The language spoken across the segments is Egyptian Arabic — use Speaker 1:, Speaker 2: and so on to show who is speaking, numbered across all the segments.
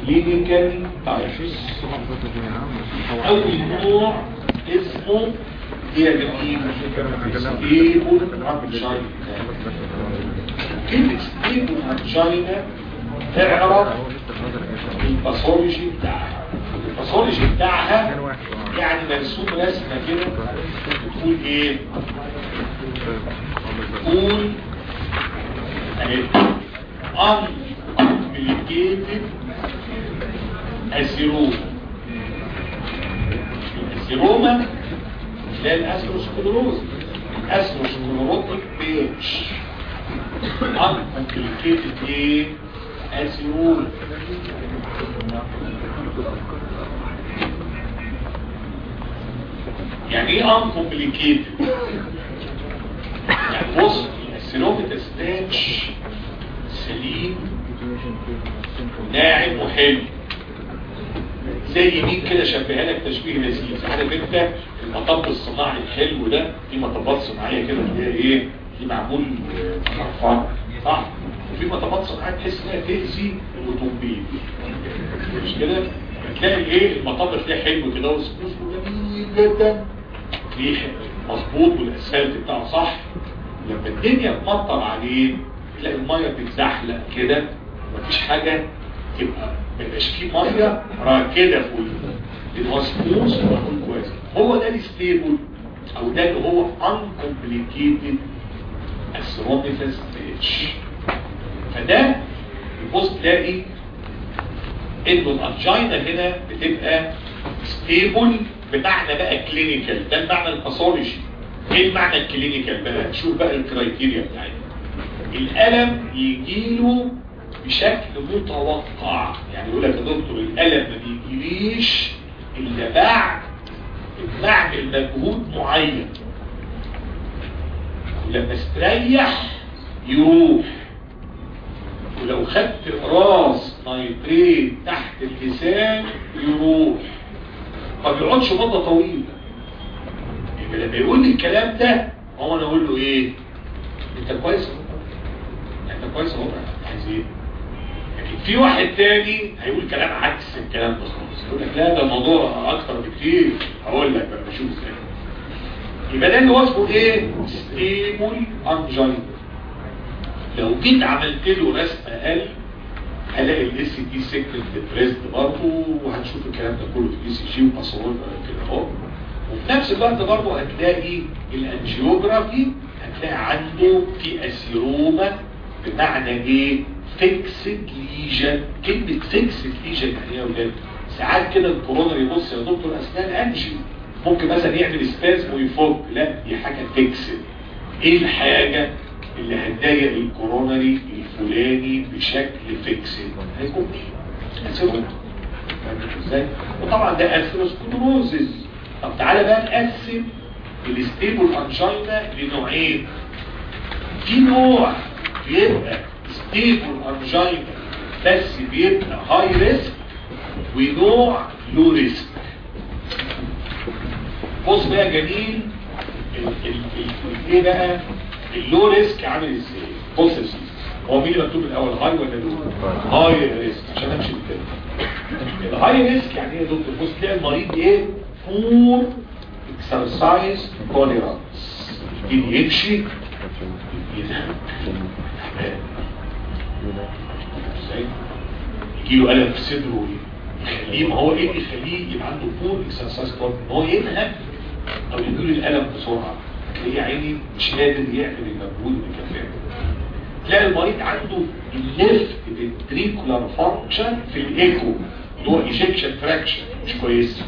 Speaker 1: كلينيكال تايبس اول نوع اسمه هي جميل ستيبل انجينا كلمة ستيبل انجينا تعرف الباثولوجي بتاعها الباثولوجي بتاعها يعني مرسوم رسمة كده بتقول ايه تقول اهي uncomplicated أسيروما الأسيروما لا الأسروسكلروز الأسروسكلروتيك بيتش uncomplicated ايه أسيروما يعني ايه uncomplicated يعني بص الأسيروما تستاتش سليم وناعم وحلو زي مين كده شبهها لك تشبيه لذيذ عارف انت المطب الصناعي الحلو ده في مطبات صناعيه كده اللي هي ايه في معمول مرفع صح وفي مطبات صناعيه تحس انها تاذي الاوتوموبيل مش كده تلاقي ايه المطب تلاقيه حلو كده وسكوسه جميل جدا ريحه مظبوط والاسفلت بتاعه صح لما الدنيا تمطر عليه تلاقي الميه بتتزحلق كده مفيش حاجه تبقى ما يبقاش فيه ميه راكده فوق لان هو سموث ومعمول كويس هو ده الستيبل او ده اللي هو uncomplicated acidophilus pH فده بص تلاقي انه الانجينا هنا بتبقى ستيبل بمعنى بقى كلينيكال ده المعنى الباثولوجي ايه المعنى الكلينيكال بقى شوف بقى الكرايتيريا بتاعتنا الالم يجيله بشكل متوقع يعني يقول لك يا دكتور الالم ما بيجيليش الا بعد بعمل مجهود معين ولما استريح يروح ولو خدت راس نايتريت تحت اللسان يروح ما بيقعدش مده طويله يبقى لما يقول لي الكلام ده هو انا اقول له ايه انت كويس انت كويس اهو عايز ايه لكن في واحد تاني هيقول كلام عكس الكلام ده خالص يقول لك لا ده الموضوع اكتر بكتير هقول لك بقى بشوف ازاي يبقى ده اللي هو اسمه ايه ستيبل انجينا لو جيت عملت له رسمه قلب هلاقي الاس دي سيكتد ديبريسد برضه وهنشوف الكلام ده كله في الاي سي جي وباسورد كده اهو وفي نفس الوقت برضه هتلاقي الانجيوجرافي هتلاقي عنده في اسيروما بمعنى ايه فيكسد ليجن كلمة فيكسد ليجن يعني ايه يا ولاد ساعات كده الكورونا يبص يا دكتور اثناء الانجيو ممكن مثلا يعمل سبازم ويفك لا دي حاجة فيكسد ايه الحاجة اللي هتضايق الكورونري الفلاني بشكل فيكسد هيكون اسيروما ازاي وطبعا ده اثيروسكلروزز طب تعالى بقى نقسم الستيبل انجينا لنوعين في نوع بيبقى ستيبل انجينا بس بيبقى هاي ريسك ونوع لو ريسك بص بقى جميل ايه بقى اللو ريسك عامل ازاي بص يا سيدي هو مين اللي مكتوب الاول هاي ولا لو هاي ريسك عشان امشي بالتاني الهاي ريسك يعني ايه يا دكتور بص تلاقي المريض ايه فور اكسرسايز توليرانس يجي يمشي ينام يجي له الم في صدره يخليه ما هو ايه اللي يخليه يبقى عنده فور اكسرسايز توليرانس ان هو ينهج او يجي له الالم بسرعه تلاقيه عيني مش قادر يعمل المجهود بكفاءه تلاقي المريض عنده الليفت فنتريكولار فانكشن في الايكو اللي هو ايجكشن فراكشن مش كويس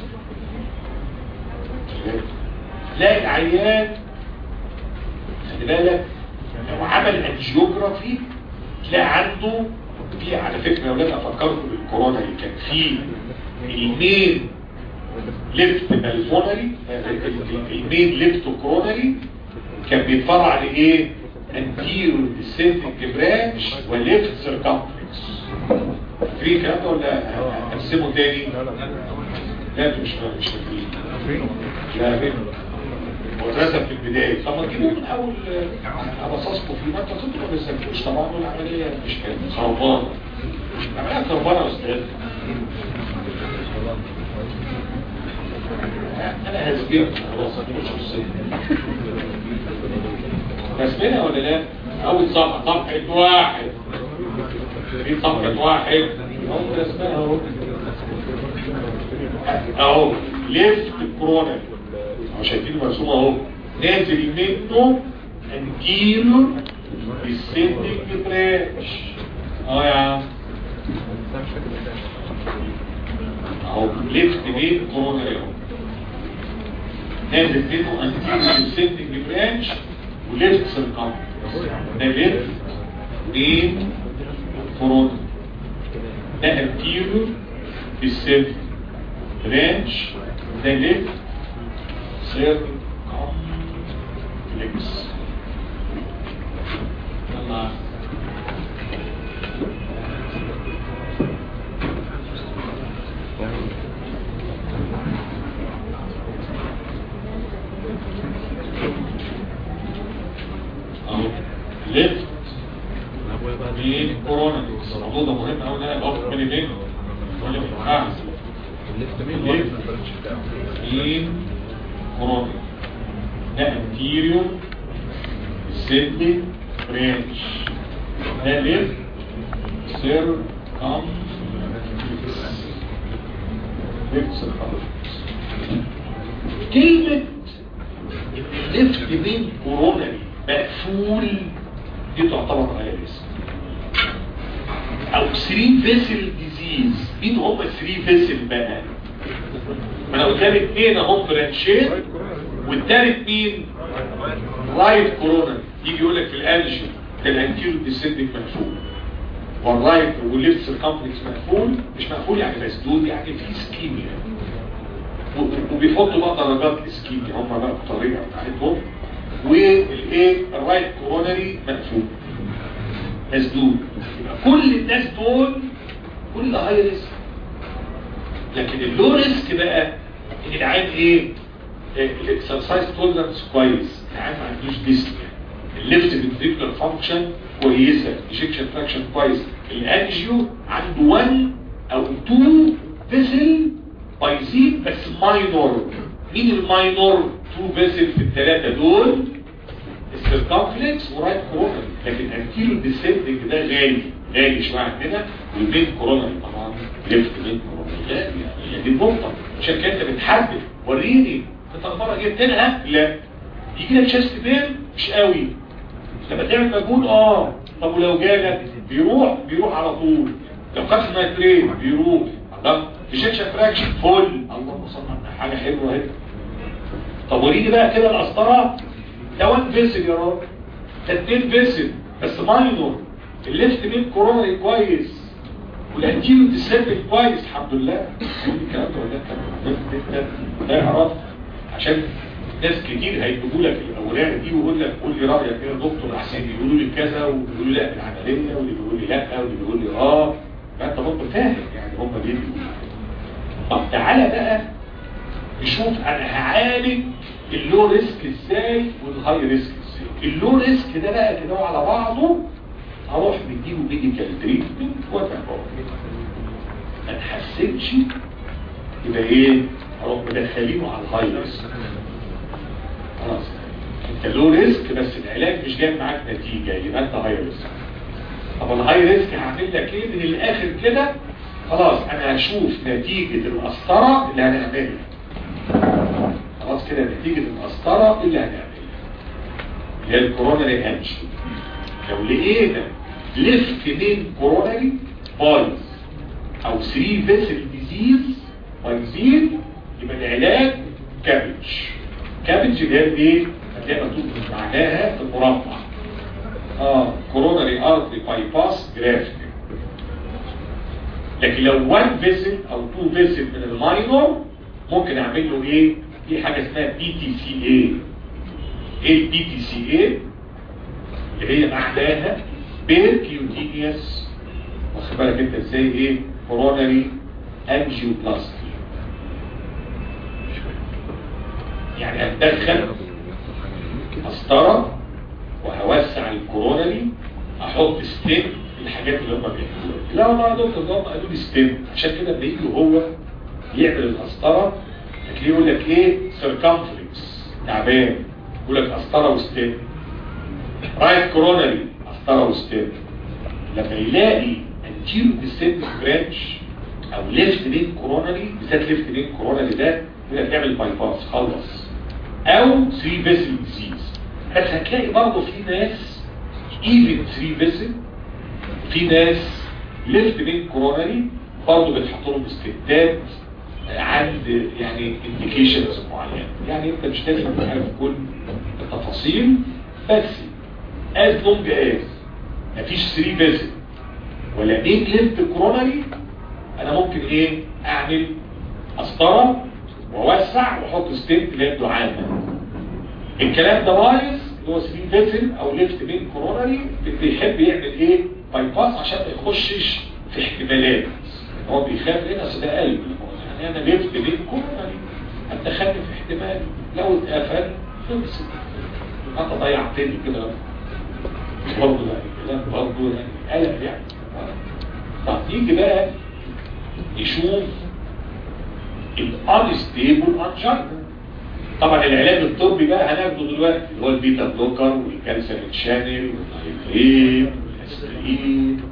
Speaker 1: تلاقي العيان خلي بالك لو عمل انجيوجرافي تلاقي عنده في على فكره يا اولاد افكركم بالكورونا اللي كان فيه المين ليفت بالفونري المين ليفت كورونري كان بيتفرع لايه انتيرو ديسنتنج برانش وليفت سيركمفلكس فاكرين الكلام ده ولا هقسمه تاني لا مش مش فاكرين لا واترسم في البداية طب ما تجيبوا من اول ابصاصكم فيه ما انت تطلب ما تسجلوش طبعا العملية مش خربانة العملية خربانة يا استاذ انا هسبيك خلاص هسبينا ولا لا اول صفحه صفحه واحد في صفحه واحد اهو ده اسمها اهو اهو ليفت كورونا اهو شايفين مرسوم اهو نازل منه انجيلو descending branch اهو يا عم اهو ليفت مين كورونا اهو نازل منه انجيلو descending branch وليفت سيركم ده ليفت مين كورونا ده انتيرو descending branch ده ليفت سيركم فليكس يلا اهو ليفت مين كورونا الموضوع ده مهم قوي ان انا ابقى بالي منه ولا ما ينفعش
Speaker 2: الليفت مين
Speaker 1: الليفت.
Speaker 2: واحد البرانش بتاعه
Speaker 1: مين كورونا ده انتيريور سيدني برانش ده ليفت سير كام ليفت سير كلمة الليفت مين كورونا مقفول دي تعتبر غير اسم او 3 فيسل ديزيز مين هم 3 فيسل بقى ما انا قلت لك اثنين اهم برانشين والثالث مين رايت كورونا يجي يقول لك في الانجيو ده الانتيرو ديسندنج مقفول والرايت والليفت سيركمفلكس مقفول مش مقفول يعني مسدود يعني في سكيميا و- وبيحطوا بقى درجات السكيميا هم بقى الطريقه بتاعتهم والايه الرايت كورونري مقفول مسدود يبقى كل الناس دول كل هاي ريسك لكن اللو ريسك بقى ان العين ايه الاكسرسايز تولرنس كويس العين ما عندوش ديسنيا الليفت فينتريكولار فانكشن كويسه ايجكشن فراكشن كويس الانجيو عنده 1 او 2 فيسل بايزين بس ماينور مين الماينور 2 فيسل في الثلاثه دول السيركمفلكس ورايت كورونا لكن انتيرو ديسندنج ده غالي غالي شويه عندنا والمين كورونا طبعا ليفت مين كورونا غالي يعني دي النقطه عشان كده انت بتحدد وريني انت المره جبت لها لا يجي لك شيست بين مش قوي لما تعمل مجهود اه طب ولو جالك بيروح بيروح على طول لو خدت نايترين بيروح الله ايجكشن فراكشن فل اللهم صل على حاجه حلوه اهي طب وريني بقى كده القسطره ده وان فيسل يا راجل ده اتنين فيسل بس ماينور الليفت مين كورونا كويس والانتيرو ديسيبل كويس الحمد لله كل الكلام ده ولا انت ده يعرف عشان ناس كتير هيجيبوا لك الاوراق دي ويقول لك قول لي رايك ايه يا دكتور احسن يقولوا لي كذا ويقولوا لي لا العمليه واللي بيقول لي لا واللي بيقول لي اه فانت برضه فاهم يعني هم ليه بيقولوا طب تعالى بقى نشوف انا هعالج اللو ريسك ازاي والهاي ريسك ازاي اللو ريسك ده بقى كده على بعضه هروح مديله ميديكال تريتمنت واتابعه ما تحسنش يبقى ايه هروح مدخلينه على الهاي ريسك خلاص انت لو ريسك بس العلاج مش جايب معاك نتيجة يبقى انت هاي ريسك طب الهاي ريسك هعمل لك ايه من الاخر كده خلاص انا هشوف نتيجة القسطرة اللي هنعملها خلاص كده نتيجة القسطرة اللي هنعملها اللي هي الكوروناري انجي لو لقينا ليفت مين كوروناري بايظ او 3 فيسل ديزيز بايظين يبقى العلاج كابج كابج اللي هي ايه هتلاقي مكتوب معناها في المربع اه كوروناري ارتري باي باس جرافت لكن لو 1 فيسل او 2 فيسل من الماينور ممكن اعمل له ايه في حاجه اسمها بي تي سي اي ايه البي تي سي اي اللي هي معناها بيركيوتينيوس واخد بالك انت ازاي ايه كوروناري انجيوبلاستي يعني هتدخل قسطره وهوسع الكوروناري احط ستيب الحاجات اللي هم بيعملوها لا والله يا دكتور ده هم قالوا لي ستيم عشان كده بيجي هو يعمل القسطره تلاقيه يقول لك ايه سيركمفلكس تعبان يقول لك قسطره وستيم رايت كورونري قسطره وستيم لما يلاقي انتيرو ديسنت برانش او ليفت لين كورونري بالذات ليفت لين كورونري ده يقول لك اعمل باي باس خلص او 3 فيسل ديزيز بس هتلاقي برضه في ناس ايفن 3 فيسل في ناس ليفت لين كورونري برضه بتحط لهم استبداد عند يعني انديكيشنز معينه يعني انت مش لازم تعرف كل التفاصيل بس از لونج از مفيش 3 فيزل ولا 8 ليفت كورونري انا ممكن ايه اعمل قسطره واوسع واحط ستيب اللي هي الدعامه الكلام ده بايظ اللي هو 3 فيزل او ليفت بين كورونري بيحب يعمل ايه باي باس عشان ما يخشش في احتمالات هو بيخاف هنا اصل ده قلب يعني انا ليفت بين كورونري اتخلي في احتمال لو اتقفل خلص انت ضيعتني كده برضه يعني كلام برضه يعني قلق يعني طب نيجي بقى نشوف الانستيبل انجينا طبعا العلاج الطبي بقى هناخده دلوقتي اللي هو البيتا بلوكر والكالسيوم شانل والنايتريت والاسبرين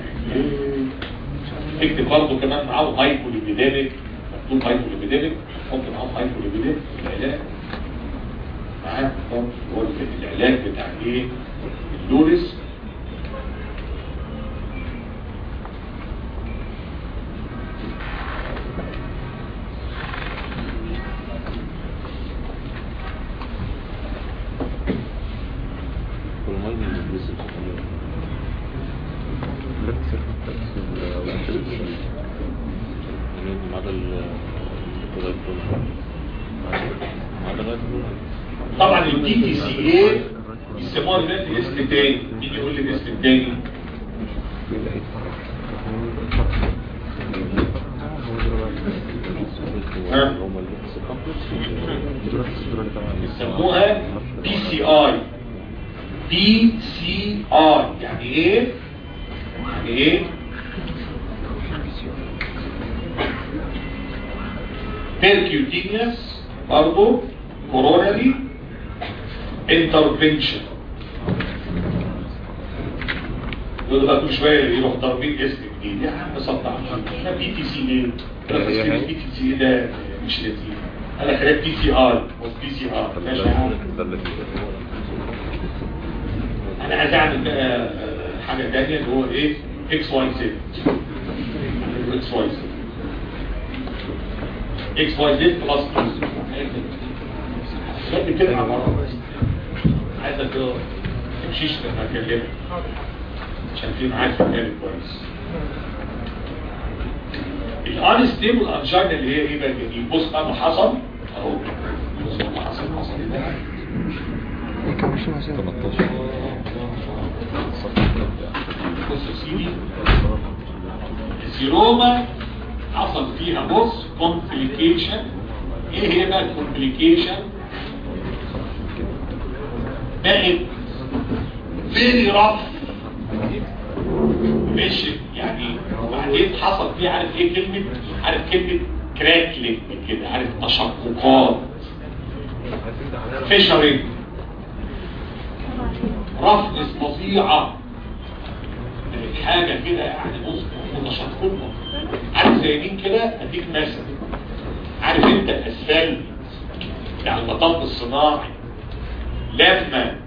Speaker 1: اكتب برضه كمان معاهم هايبوليبيديميك مكتوب هايبوليبيديميك ممكن معاهم هايبوليبيديميك العلاج معاك برضه هو العلاج بتاع ايه اللوريس طبعا الدي تي سي اي بيسموها دلوقتي اسم تاني مين يقول لي الاسم التاني بيسموها بي سي اي بي سي اي يعني ايه يعني ايه بيركيوتينيوس برضه كورونري انترفنشن يقول بقى كل شويه يروح ضاربين اسم جديد يا عم صدع احنا بي تي سي ايه بي تي سي ده مش لذيذ انا خليت بي سي ار بي سي ار ماشي يا عم انا عايز اعمل بقى حاجه ثانيه اللي هو ايه اكس واي زد اكس واي زد اكس واي زد بلس خلي كده على مرة عايزك كده تمشيش لما اكلمك عشان في معاك في مكان كويس الان ستيبل انجينا اللي هي ايه بقى جميل بص بقى ما حصل اهو بص ما حصل حصل ايه ده بص يا سيدي السيروما حصل فيها بص كومبليكيشن ايه هي بقى الكومبليكيشن بقت فيري رف مش يعني وبعدين حصل فيه عارف ايه كلمة عارف كلمة كراكلينج كده عارف تشققات فيشرنج رفنس فظيعة حاجة كده يعني بص متشققة عارف زي مين كده اديك مثل عارف انت الاسفل يعني المطب الصناعي لما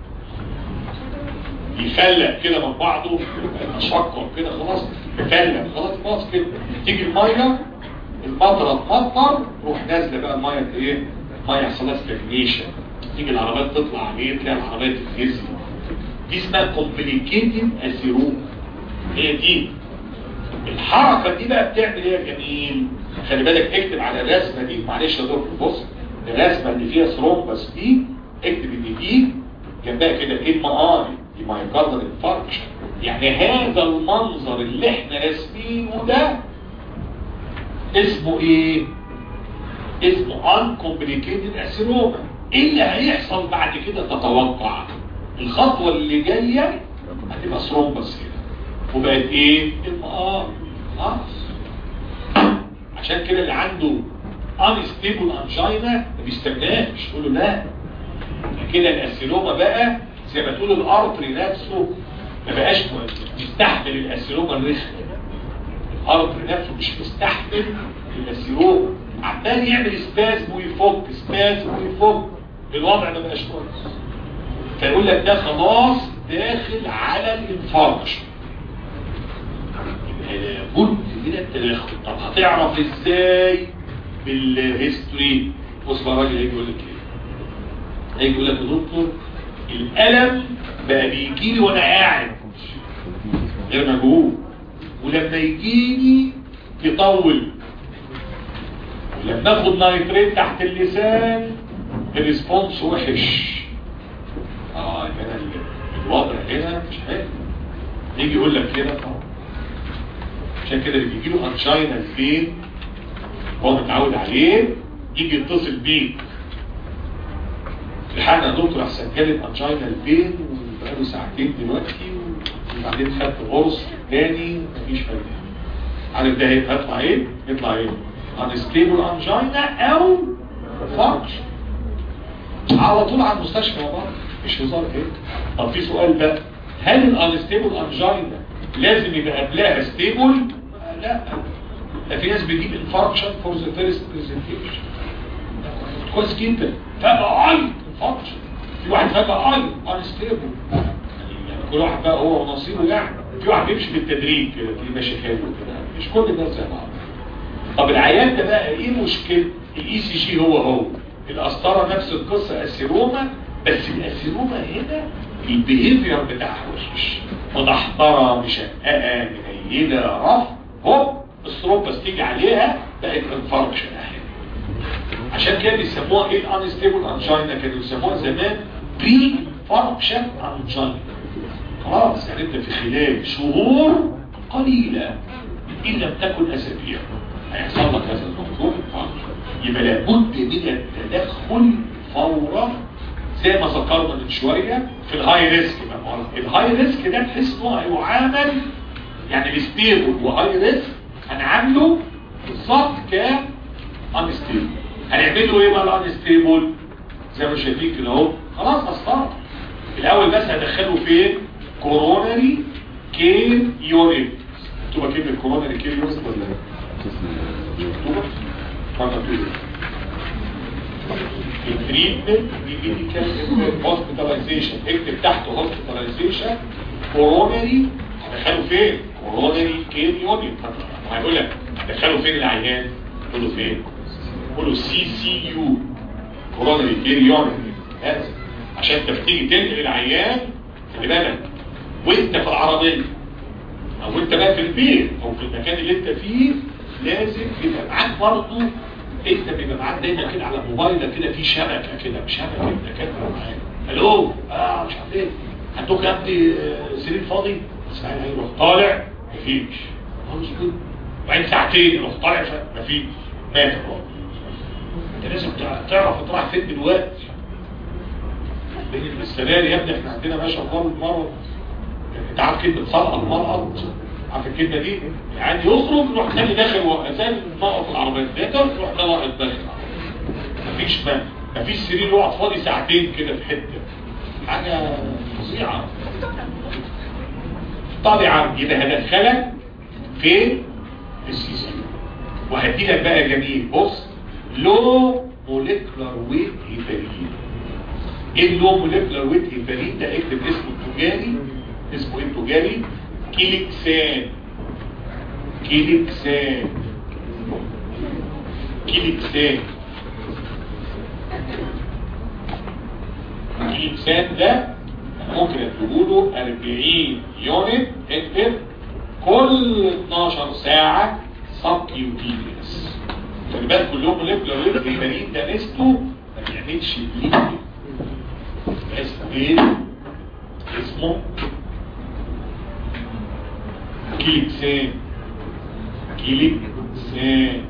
Speaker 1: يفلق كده من بعضه يتشقق كده خلاص يفلق خلاص خلاص كده تيجي الميه المطره تمطر تروح نازله بقى الميه ايه الميه يحصل لها ستاجنيشن تيجي العربيات تطلع عليه تلاقي العربيات تتهز دي اسمها كومبليكيتد اسيروم هي دي الحركه دي بقى بتعمل ايه يا جميل خلي بالك اكتب على الرسمه دي معلش يا دكتور بص الرسمه اللي فيها ثرومبس دي اكتب ان دي جنبها كده ام اي دي مايوكاردال انفاركشن يعني هذا المنظر اللي احنا راسمينه ده اسمه ايه اسمه uncomplicated اسيروما ايه اللي هيحصل بعد كده تتوقع الخطوه اللي جايه هتبقى ثرومبس كده وبقت ايه ام ار خلاص عشان كده اللي عنده unstable angina ما بيستناش يقول له لا كده الاسيلوما بقى زي ما تقول الارتري نفسه ما بقاش مستحمل الاسيلوما الرخمه الارتري نفسه مش مستحمل الاسيلوما عمال يعمل سبازم ويفك سبازم ويفك الوضع ما بقاش كويس فيقول لك ده خلاص داخل على الانفاركشن لابد من التدخل طب هتعرف ازاي بالهيستوري بص بقى الراجل هيجي يقول لك ايه هيجي يقول لك يا دكتور الالم بقى بيجي لي وانا قاعد غير مجهول ولما يجيني يطول ولما اخد نايتريت تحت اللسان الريسبونس وحش اه يبقى الوضع هنا مش حلو يجي يقول لك كده طبعا عشان كده اللي بيجي له انشاينا البين هو متعود عليه يجي يتصل بيك الحقنا يا دكتور احسن جالب انشاينا البين وبقاله ساعتين دلوقتي وبعدين خدت قرص تاني مفيش فايده عارف ده هيطلع ايه؟ يطلع ايه؟ انستيبل انجينا او فرش على طول على المستشفى يا بابا مش هزار ايه؟ طب في سؤال بقى هل الانستيبل انجينا لازم يبقى قبلها ستيبل؟ لا ده في ناس بتجيب انفاركشن فور ذا فيرست برزنتيشن كويس جدا فجأة اي انفاركشن في واحد فجأة اي انستيبل يعني كل واحد بقى هو ونصيبه يعني في واحد بيمشي بالتدريج كده في ماشي حلو كده مش كل الناس زي بعض طب العيان ده بقى ايه مشكلة الاي سي جي هو هو القسطره نفس القصه اسيروما بس الاسيروما هنا البيهيفير بتاعها وحش مدحضره مشققه منيله رف هوب الثرومبس تيجي عليها بقت انفاركشن اهي عشان كده بيسموها ايه الانستيبل انجينا كانوا بيسموها زمان بري فاركشن انجينا خلاص يعني انت في خلال شهور قليله ان لم تكن اسابيع هيحصل لك هذا الموضوع يبقى لابد من التدخل فورا زي ما ذكرنا من شويه في الهاي ريسك الهاي ريسك ده تحس انه هيعامل يعني الستيبل وهاي ريسك هنعامله بالظبط ك انستيبل هنعمل له ايه بقى الانستيبل زي ما شايفين كده اهو خلاص اصلا الاول بس هدخله فين كوروناري كير يورين تبقى كلمه كوروناري كير يورين ولا مكتوبه فانا تقول التريتمنت ميديكال هوسبيتاليزيشن اكتب تحت هوسبيتاليزيشن كوروناري هدخله فين كوروناري كير يورين هيقول لك هدخله فين العيان قول له فين قول له سي سي يو كوروناري كير يورين عشان انت بتيجي تنقل العيان خلي بالك وانت في العربيه او انت بقى في البيت او في المكان اللي انت فيه لازم يبقى معاك برضه انت بيبقى معاك دايما كده على موبايلك كده في شبكه كده شبكه انت كده معاك الو اه مش عارف ايه عندك يا ابني سرير فاضي اسمعني هيروح طالع مفيش وبعدين ساعتين يروح طالع مفيش مات انت لازم تعرف انت رايح فين دلوقتي بين السرير يا ابني احنا عندنا باشا مرض مرض انت عارف كلمه صلقه المرض عارف الكلمه دي يعني يخرج يروح خلي داخل واساسا نقط العربيه ده يروح ده واحد داخل مفيش ما مفيش سرير يقعد فاضي ساعتين كده في حته حاجه فظيعه طبعا يبقى هدخلك في السي سي وهدي لك بقى جميل بص لو موليكولار ويت هيبرين ايه اللو موليكولار ويت هيبرين ده اكتب اسمه التجاري اسمه ايه التجاري كيليكسان كيليكسان كيليكسان كيليكسان ده ممكن له 40 يونت اكتب كل 12 ساعة سبكيوتينيوس خلي بالك كلهم موليكولار ويت هيبرين ده ميزته ما بيعملش بليدنج اسمه ايه؟ اسمه كيليكسان كيليكسان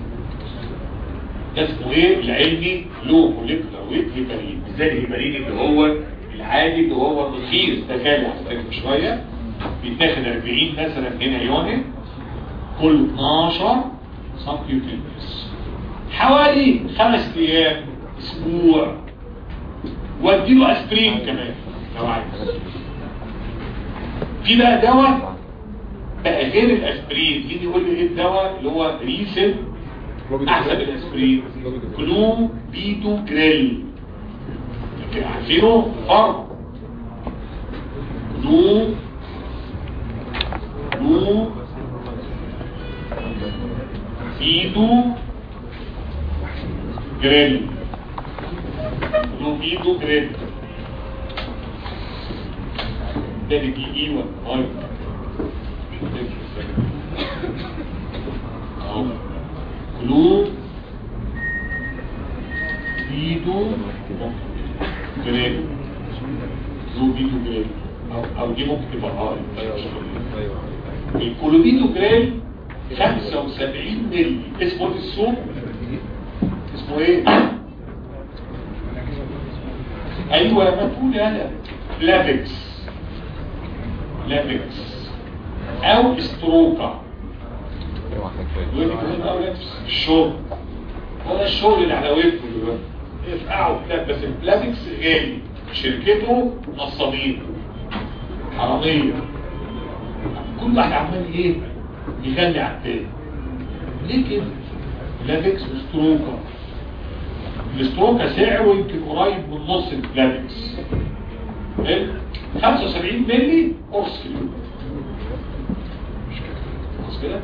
Speaker 1: ده اسمه ايه العلمي لو موليكولار ويت هيبرين ازاي الهيبرين اللي هو العادي اللي هو الرخيص ده غالي على فكره شويه بيتاخد 40 مثلا هنا يونت كل 12 سبكيوتينيوس حوالي خمس ايام اسبوع واديله اسبرين كمان لو عايز في بقى دواء بقى غير الاسبرين مين يقول لي ايه الدواء اللي هو ريسن احسن من الاسبرين كلو بيتو جريل عارفينه فرق كلو كلو بيتو جريل كلو بيتو جريل ده بي اي ولا اهو كلو بيدو جريل كلو بيدو جريل او او دي ممكن تبقى اه الكلوبيدو جريل 75 مللي اسمه ايه في السوق اسمه ايه ايوه ما تقول يالا لافكس لافكس او استروكا دول كمان اولاد في الشغل هو ده الشغل اللي على ويبه دلوقتي افقعوا كتاب بس البلافكس غالي شركته نصابين حراميه كل واحد عمال ايه يغني على التاني ليه كده بلافكس وستروكا الاستروكا سعره يمكن قريب من نص البلافكس 75 ملي قرص كيلو خلاص كده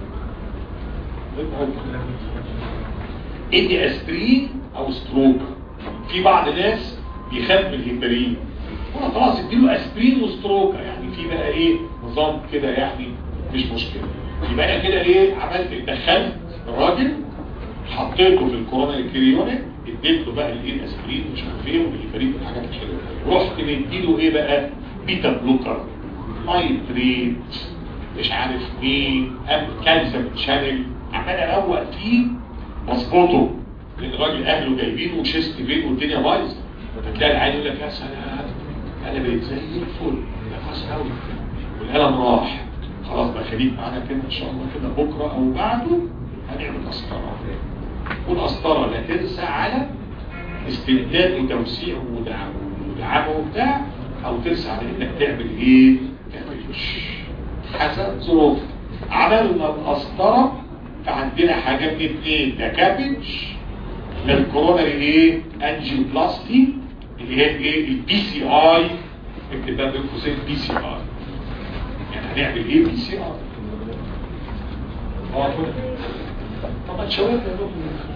Speaker 1: ادي اسبرين او ستروكا في بعض الناس بيخاف من الهيبرين وانا خلاص اديله اسبرين وستروكا يعني في بقى ايه نظام كده يعني مش مشكله يبقى انا كده ايه عملت دخلت الراجل حطيته في الكورونا الكريونيك اديت له بقى الايه الاسبرين مش عارف ايه والهيبرين والحاجات الحلوه رحت مديله ايه بقى بيتا بلوكر نايتريت مش عارف مين كالسيوم شانل عمال اروق فيه واظبطه لان الراجل اهله جايبينه وشيست بين والدنيا بايظه فتلاقي العيال يقول لك يا سلام انا بقيت زي الفل ده خلاص قوي والقلم راح خلاص بقى خليك معانا كده ان شاء الله كده بكره او بعده هنعمل قسطره والقسطره لا تنسى على استمداد وتوسيع ودعمه وبتاع او تنسى على انك تعمل ايه كابج حسب ظروف عملنا القسطره فعندنا حاجات اتنين ده كابج للكوروناري ايه انجيوبلاستي اللي هي ايه البي سي اي اكتب بقى بين قوسين بي سي اي يعني هنعمل ايه بي سي اي اه طب ما تشاورنا يا دكتور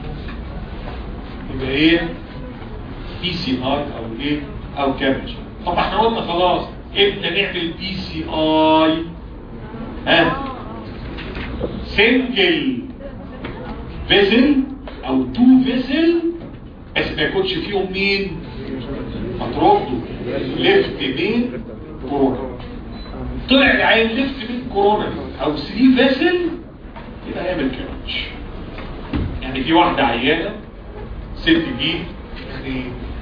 Speaker 1: يبقى ايه بي سي اي او ايه او كابج طب احنا قلنا خلاص امتى نعمل بي سي اي ها سنجل فيزل او تو فيزل بس ما يكونش فيهم مين مطرده ليفت مين كورونا طلع العين ليفت مين كورونا او 3 فيزل يبقى هيعمل كابج يعني في واحدة عيانة ست دي يعني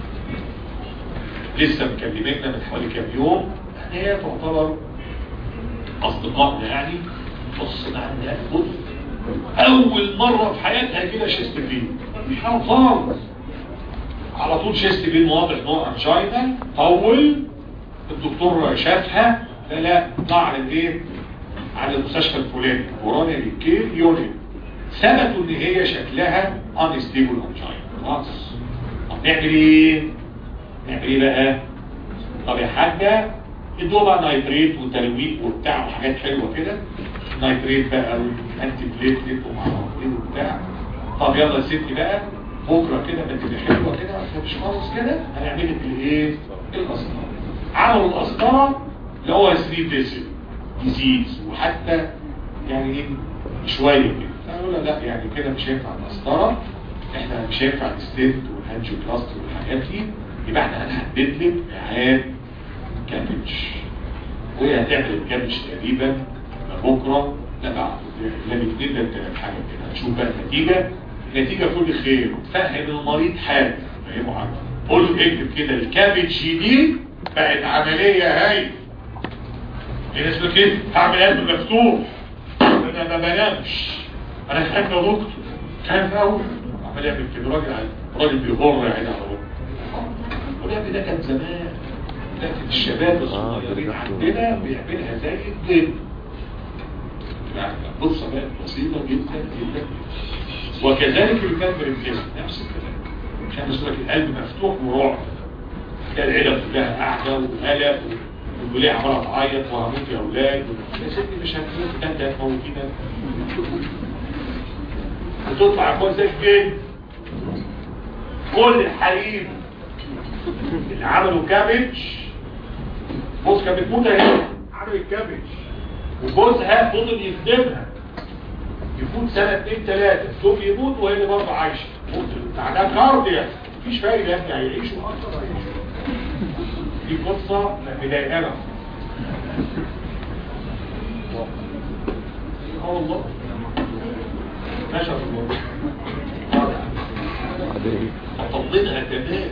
Speaker 1: لسه مكلمتنا من حوالي كام يوم يعني هي تعتبر اصدقائنا يعني بص عندها بص اول مرة في حياتها كده شيست بين مش خالص على طول شيست بين واضح نوع انجينا طول الدكتور شافها لا لا ضاع على ايه على المستشفى الفلاني ورانيا للكير يوني ثبتوا ان هي شكلها انستيبل انجينا خلاص طب نعمل ايه نعمل ايه بقى طب يا حاجه ادوا بقى نايتريت وتلويق وبتاع وحاجات حلوه كده نايتريت بقى وانتي بليتلت ومعرفش ايه وبتاع طب يلا يا ستي بقى بكره كده ما تبقى حلوه كده مش خالص كده هنعمل لك الايه القسطره عملوا القسطره اللي هو 3 فيسل ديزيز وحتى يعني ايه شويه كده قالوا لا يعني كده مش هينفع القسطره احنا مش هينفع الستيت والهانجيوبلاستي والحاجات دي يبقى احنا هنحدد لك ميعاد كابج وهي هتعمل الكابج تقريبا بكره لا بعد لا باثنين لا بثلاث حاجه كده هنشوف بقى النتيجه النتيجه كل خير فهم المريض حاجه فاهمه حاجه قول اكتب كده الكابج دي بقت عمليه هاي في ناس بتقول ايه هعمل قلب مفتوح انا ما بنامش انا خايف يا دكتور خايف قوي عمال يعمل كده راجل عادي راجل بيغر يا عيني على روحه ولكن ده كان زمان لكن الشباب الصغيرين عندنا بيعملها زي الجن يعني فرصة بقت بسيطة جدا جدا وكذلك الكلب الجسم نفس الكلام عشان بس لك القلب مفتوح ورعب تلاقي العيلة كلها قاعدة وقلق والولية عمالة تعيط وهموت يا اولاد يا ستي مش هتموت ده انت هتموتينا وتطلع يا اخوان زي الجن كل الحريم اللي عملوا كابج بص كانت بتموت اهي عملت كابج وجوزها فضل يخدمها يفوت سنة اتنين تلاتة ثم يموت وهي اللي برضه عايشة موت عندها كارديا مفيش فايدة يا ابني هيعيشوا اكتر هيعيشوا دي قصة مضايقانا اه والله نشر الموضوع هتضلها تمام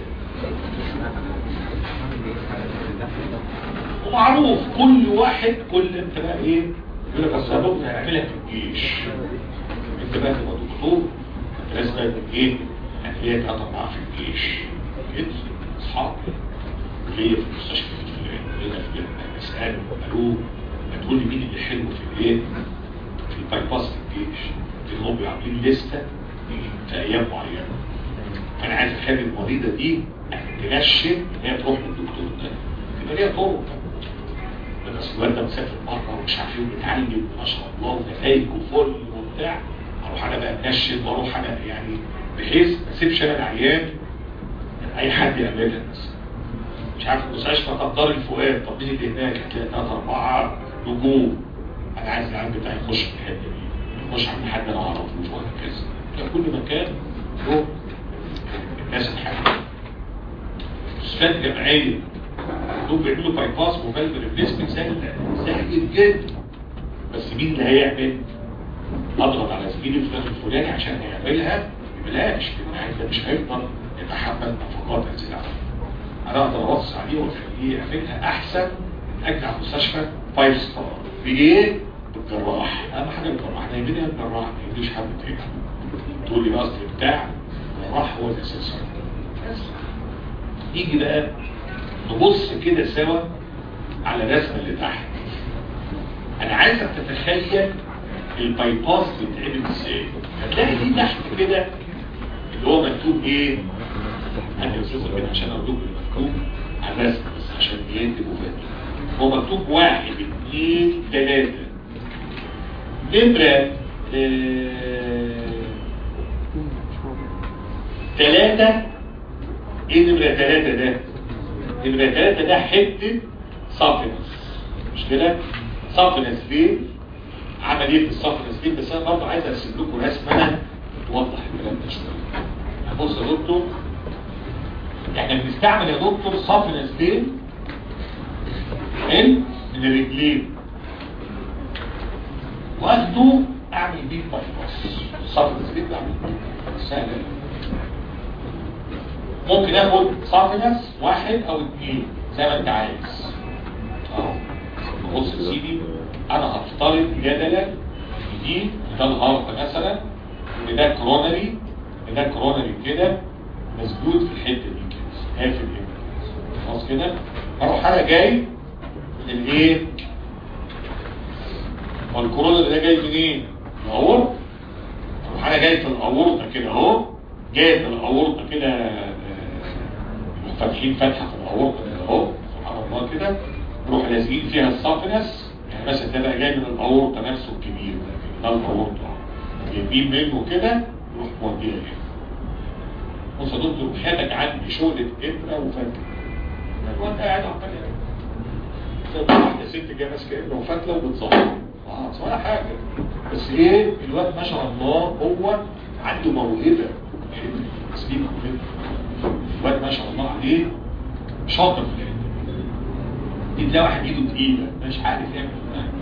Speaker 1: ومعروف كل واحد كل انت بقى ايه يقول لك اصل دكتور هيعملها في الجيش انت بقى تبقى دكتور انت لازم بقى تبقى ايه يعني هي تلاتة اربعة في الجيش كده اصحاب ليا في المستشفى الفلاني هنا في اساله قالوه هتقول لي مين اللي حلو في الايه في البايباس في الجيش لان هم عاملين لسته في ايام معينه فانا عايز اخلي المريضه دي تنشن ان هي تروح للدكتور ده يبقى ليها طرق بس الواد ده مسافر بره ومش عارف ايه وبيتعلم ما شاء الله ونتائج وفل وبتاع اروح انا بقى انشن واروح انا يعني بحيث ما اسيبش انا العيان اي حد يعملها بس مش عارف المستشفى قدر الفؤاد طب مين اللي هناك هتلاقي ثلاثة أربعة نجوم أنا عايز العيان بتاعي يخش في الحتة دي يخش عند حد أنا أعرفوش وهكذا في كل مكان له الناس الحاجة مستشفيات جمعية دول بيعملوا باي باس موبايل ريبليسمنت سهل سهل جدا بس مين اللي هيعمل؟ اضغط على زميلي الفلاني الفلاني عشان يعملها ببلاش لان ده مش هيقدر يتحمل نفقات هذه العمليه انا اقدر ابص عليه واخليه يعملها احسن من اجل على المستشفى 5 ستار بايه؟ بالجراح اهم حاجه الجراح انا يهمني الجراح ما يهمنيش حد تاني تقول لي بقى اصل بتاع الجراح هو الاساس بس يجي بقى نبص كده سوا على الرسمه اللي تحت انا عايزك تتخيل البايباس بيتعمل ازاي هتلاقي دي تحت كده اللي هو مكتوب ايه انا استاذ كده عشان اقول المكتوب على الرسم بس عشان ايه تبقوا فاهمين هو مكتوب واحد اثنين ثلاثة نمرة ثلاثة ايه نمرة ثلاثة ده نمرة ثلاثة ده حتة صافنس مش كده صافنس ليه عمل ايه في الصافنس ليه بس انا برضه عايز ارسم لكم رسمة توضح الكلام ده شوية بص يا دكتور احنا بنستعمل يا دكتور صافنس ليه حلو من الرجلين واخده اعمل بيه بايباس صافنس ليه بعمل بيه سهل ممكن اخد صافنس واحد او اثنين زي ما انت عايز اهو بص يا سيدي انا هفترض جدلا دي ده الهارت مثلا ان ده كرونري ان ده كرونري كده مسدود في الحته دي كده قافل هنا خلاص كده اروح انا جاي من الايه والكرونري ده جاي منين؟ من الاورطه اروح انا جاي في الاورطه كده اهو جاي في الاورطه كده فاتحين فتحة في الأورطة كده اهو سبحان الله كده نروح لازقين فيها الصافنس يعني مثلا ده بقى جاي من الأورطة نفسه الكبير ده الأورطة جايبين منه كده نروح موديها هنا بص يا دكتور حياتك عندي شغلة إبرة وفتلة الواد قاعد عمال واحدة ست جايه ماسكة إبرة وفتلة وبتظهر خلاص ولا حاجة بس إيه الواد ما شاء الله هو عنده موهبة بس دي موهبة الواد ما شاء الله عليه شاطر في العلم دي تلاقي واحد ايده تقيلة مش عارف يعمل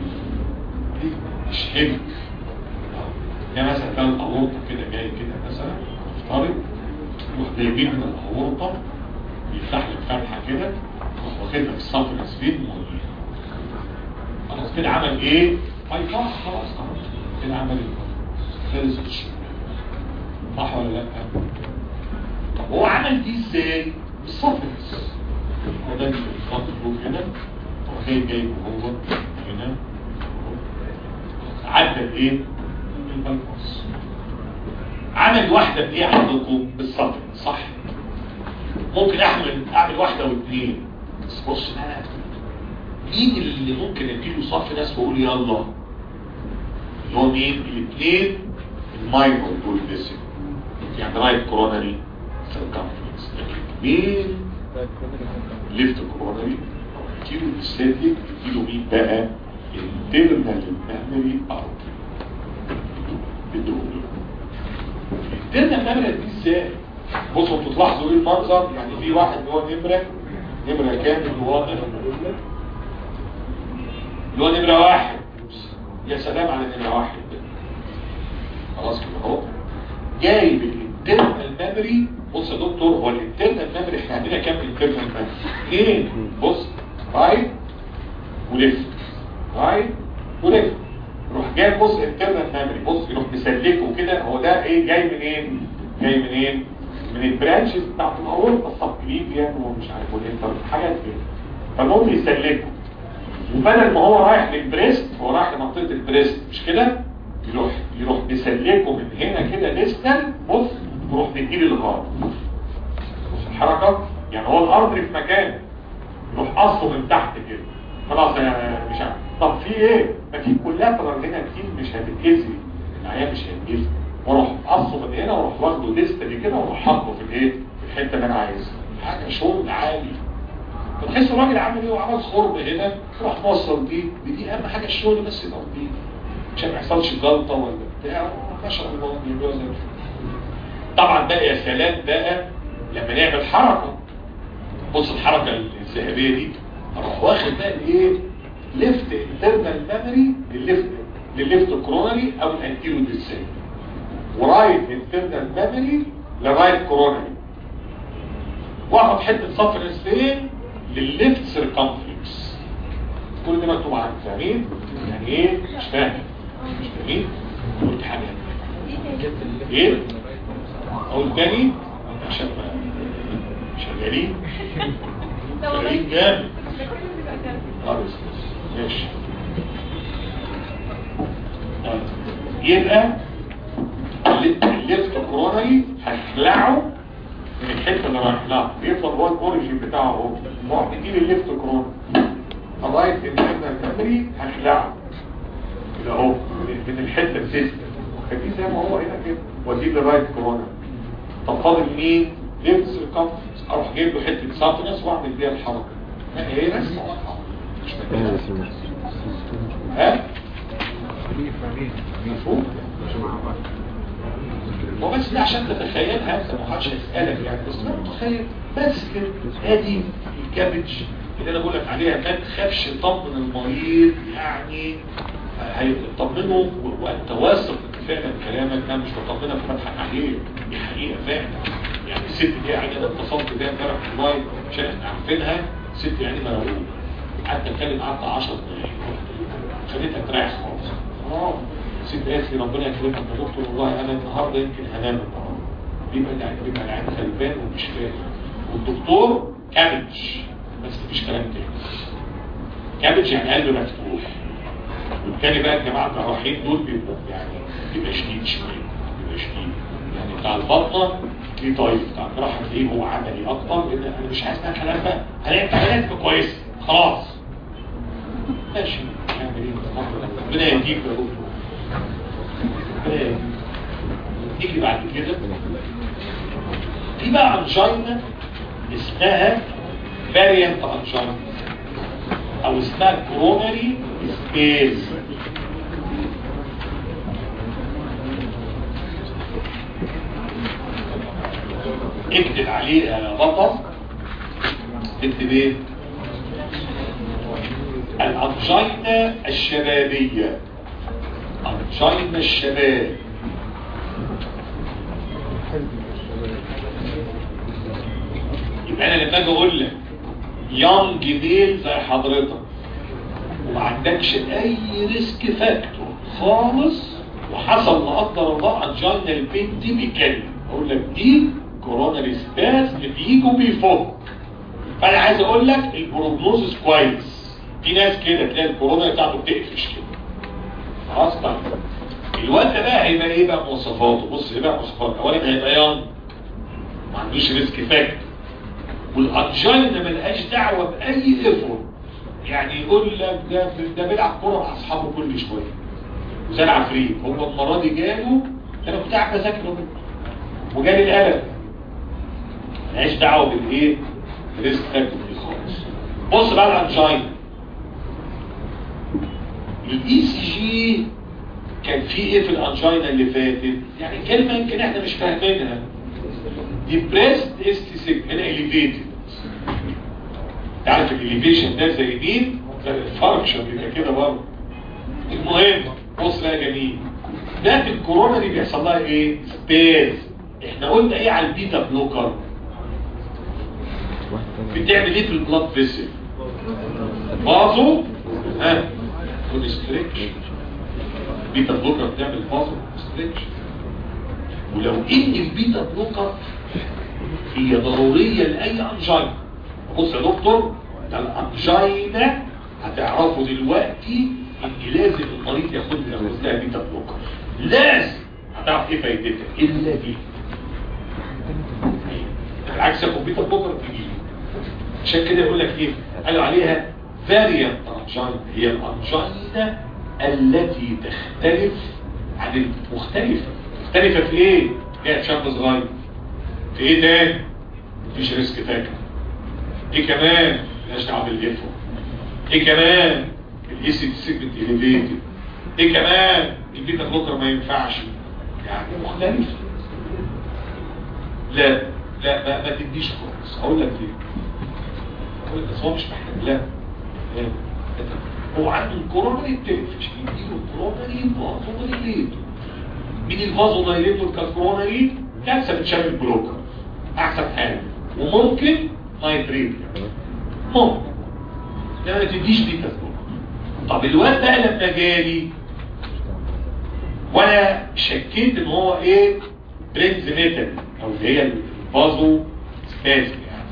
Speaker 1: مش حلو ده مثلا كان الأورطة كده جاي كده مثلا افترض يروح جايبين من الأورطة يفتح لك فتحة كده يروح واخدها في الصف الأسفل وموليها خلاص كده عمل ايه بايباس خلاص خلاص كده عمل ايه خلص الشغل صح ولا لا طب هو عمل دي ازاي بالصفرس هو ده الصفر هنا وهي جايبه هو هنا عدى الايه البايباس عمل واحدة بايه عندكم بالصفر صح ممكن اعمل اعمل واحدة واثنين بس بص بقى مين اللي ممكن اديله صف ناس واقول يلا اللي هو مين الاثنين الماينور دول بس يعني رايت كورونري سيركمفرنس مين ليفت كورونري اديله السيدك اديله مين بقى الانترنال ميموري ارتري بدون الانترنال ميموري دي ازاي بصوا انتوا تلاحظوا ايه المنظر يعني في واحد اللي هو نمره نمره كام اللي هو اللي هو نمره واحد يا سلام على نمره واحد خلاص كده اهو جايب الانترنال ميموري بص يا دكتور هو الانترنال ميموري احنا عندنا كام انترنال ميموري اثنين بص رايت وليفت رايت وليفت يروح جايب بص انترنال ميموري بص يروح مسلكه كده هو ده ايه جاي منين جاي منين من البرانشز بتاعت الاورطه السبكليفيان ومش عارف والانتر حاجات كده فالمهم يسلكه وبدل ما هو رايح للبريست هو رايح لمنطقه البريست مش كده يروح يروح مسلكه من هنا كده ديستال بص يروح مديله الغار بص الحركه يعني هو الارض في مكانه يروح قصه من تحت كده خلاص انا مش عارف طب في ايه ما في كولاترال هنا كتير مش هتتاذي العيان مش هتتاذي واروح قصه من هنا واروح واخده ديستال كده واروح حاطه في الايه في الحته اللي انا عايزها حاجه شغل عالي فتحس الراجل عامل ايه وعمل خرم هنا راح موصل دي دي اهم حاجه الشغل بس يبقى دي عشان ما يحصلش جلطه ولا بتاع ما شاء الله بيبقى زي طبعا بقى يا سلام بقى لما نعمل حركه بص الحركه الذهبيه دي اروح واخد بقى الايه ليفت انترنال ميموري للليفت للليفت كرونري او الانتيرو ديسين ورايت انترنال ميموري لرايت كرونري واخد حته صفر نصفين للليفت سيركمفلكس كل ده مكتوب عندك فاهمين يعني ايه مش فاهم مش فاهمين قلت حاجه ايه اقول تاني عشان ما شغالين شغالين جامد خالص ماشي يبقى الليفت كورونري هتخلعه من الحته اللي رايح لها بيفضل هو الاوريجين بتاعه اهو نروح نجيب الليفت كورونري الرايت انترنال ميموري هخلعه كده اهو من الحته السيستم خليه زي ما هو هنا كده واجيب الرايت كورونري طب فاضل مين؟ ليفت سيركمفرنس اروح جايب له حته سافنس واعمل بيها الحركه يعني هي رسمه واضحه مش محتاجه ها؟ مفهوم؟ هو بس ده عشان تتخيلها انت ما حدش هيسالك يعني بس انا متخيل بس كده ادي الكابج اللي انا بقول لك عليها ما تخافش طمن المريض يعني هيطمنه وانت واثق فعلا كلامك انا مش بطمنك بضحك عليه دي حقيقه فعلا يعني الست دي يعني انا اتصلت بيها امبارح في اللايف عشان احنا عارفينها ست يعني مرعوبه قعدت اتكلم قعدت 10 دقايق خليتها تريح خالص اه ست قالت لي ربنا يكرمك يا دكتور والله انا النهارده يمكن هنام النهارده بيبقى العين بيبقى العين غلبان ومش فاهم والدكتور كابج بس مفيش كلام تاني كابج يعني قلبه مفتوح والتاني بقى الجماعه الجراحين دول بيبقوا يعني بيبقى شديد شويه بيبقى شديد يعني بتاع البطنه ليه طيب بتاع الجراحه تلاقيه هو عملي اكتر لان انا مش عايز بقى كلام بقى هلاقي عمليات كويسه خلاص ماشي نعمل ايه ربنا يهديك يا دكتور ربنا يهديك تيجي بعد كده في بقى انجينا اسمها فاريانت انجينا او اسمها كوروناري سبيس اكتب عليه بطل اكتب ايه الانجينا الشبابية انجينا الشباب يبقى انا لما اجي اقول لك يونج ميل زي حضرتك وما عندكش اي ريسك فاكتور خالص وحصل لا قدر الله انجينا بين تيبيكال اقول لك دي كورونا سباز بيجي وبيفك فانا عايز اقول لك البروجنوزس كويس في ناس كده تلاقي الكورونا بتاعته بتقفش كده خلاص طيب الوقت بقى هيبقى ايه بقى مواصفاته بص ايه بقى مواصفاته اولا هيبقى يان ما عندوش ريسك فاكتور والانجينا ملهاش دعوه باي ايفورت يعني يقول لك ده ده بيلعب كوره مع اصحابه كل شويه وزي العفريت هو المره دي جاله انا كنت قاعد بذاكر وجالي القلم ملهاش دعوه بالايه ريسك فاكتور دي خالص بص بقى الانجينا الاي سي جي كان في ايه في الانجينا اللي فاتت يعني كلمه يمكن احنا مش فاهمينها depressed ST هنا elevated تعرف الاليفيشن ده زي مين زي الفركشن بيبقى كده برضه المهم بص بقى جميل ده في الكورونا دي بيحصل لها ايه سباز احنا قلنا ايه على البيتا بلوكر بتعمل ايه في البلاد فيسل بازو ها كونستريكش البيتا بلوكر بتعمل بازو كونستريكش ولو ان البيتا بلوكر هي ضرورية لأي أنجينا بص يا دكتور ده الأنجينا هتعرفوا دلوقتي ان لازم المريض ياخد ياخد لها بيتا بلوكر لازم هتعرف ايه فايدتها الا دي بالعكس ياخد بيتا بلوكر تجيب عشان كده يقول لك ايه قالوا عليها فاريانت انجينا هي الانجينا التي تختلف عن المختلفه مختلفه في ايه؟ هي شاب صغير في ايه تاني؟ مفيش ريسك فاكر ايه كمان؟ ملهاش دعوه بالجفو ايه كمان؟ الاي سي سيجمنت اليفيتد ايه كمان؟ البيتا بلوكر ما ينفعش يعني مختلف لا لا ما, ما تديش خالص اقول لك ليه؟ اقول لك بس هو مش محتاج لا لا. هو عنده الكورونا دي بتقفش يديله الكورونا دي فازو دايليتور مين الفازو دايليتور كالكورونا كانسر بتشابه بلوكر احسن حاجه وممكن نايتريت ممكن ده ما تديش بيتا بلوكر طب الواد بقى لما جالي وانا شكيت ان هو ايه برينز ميتال او اللي هي الفازو سبازم يعني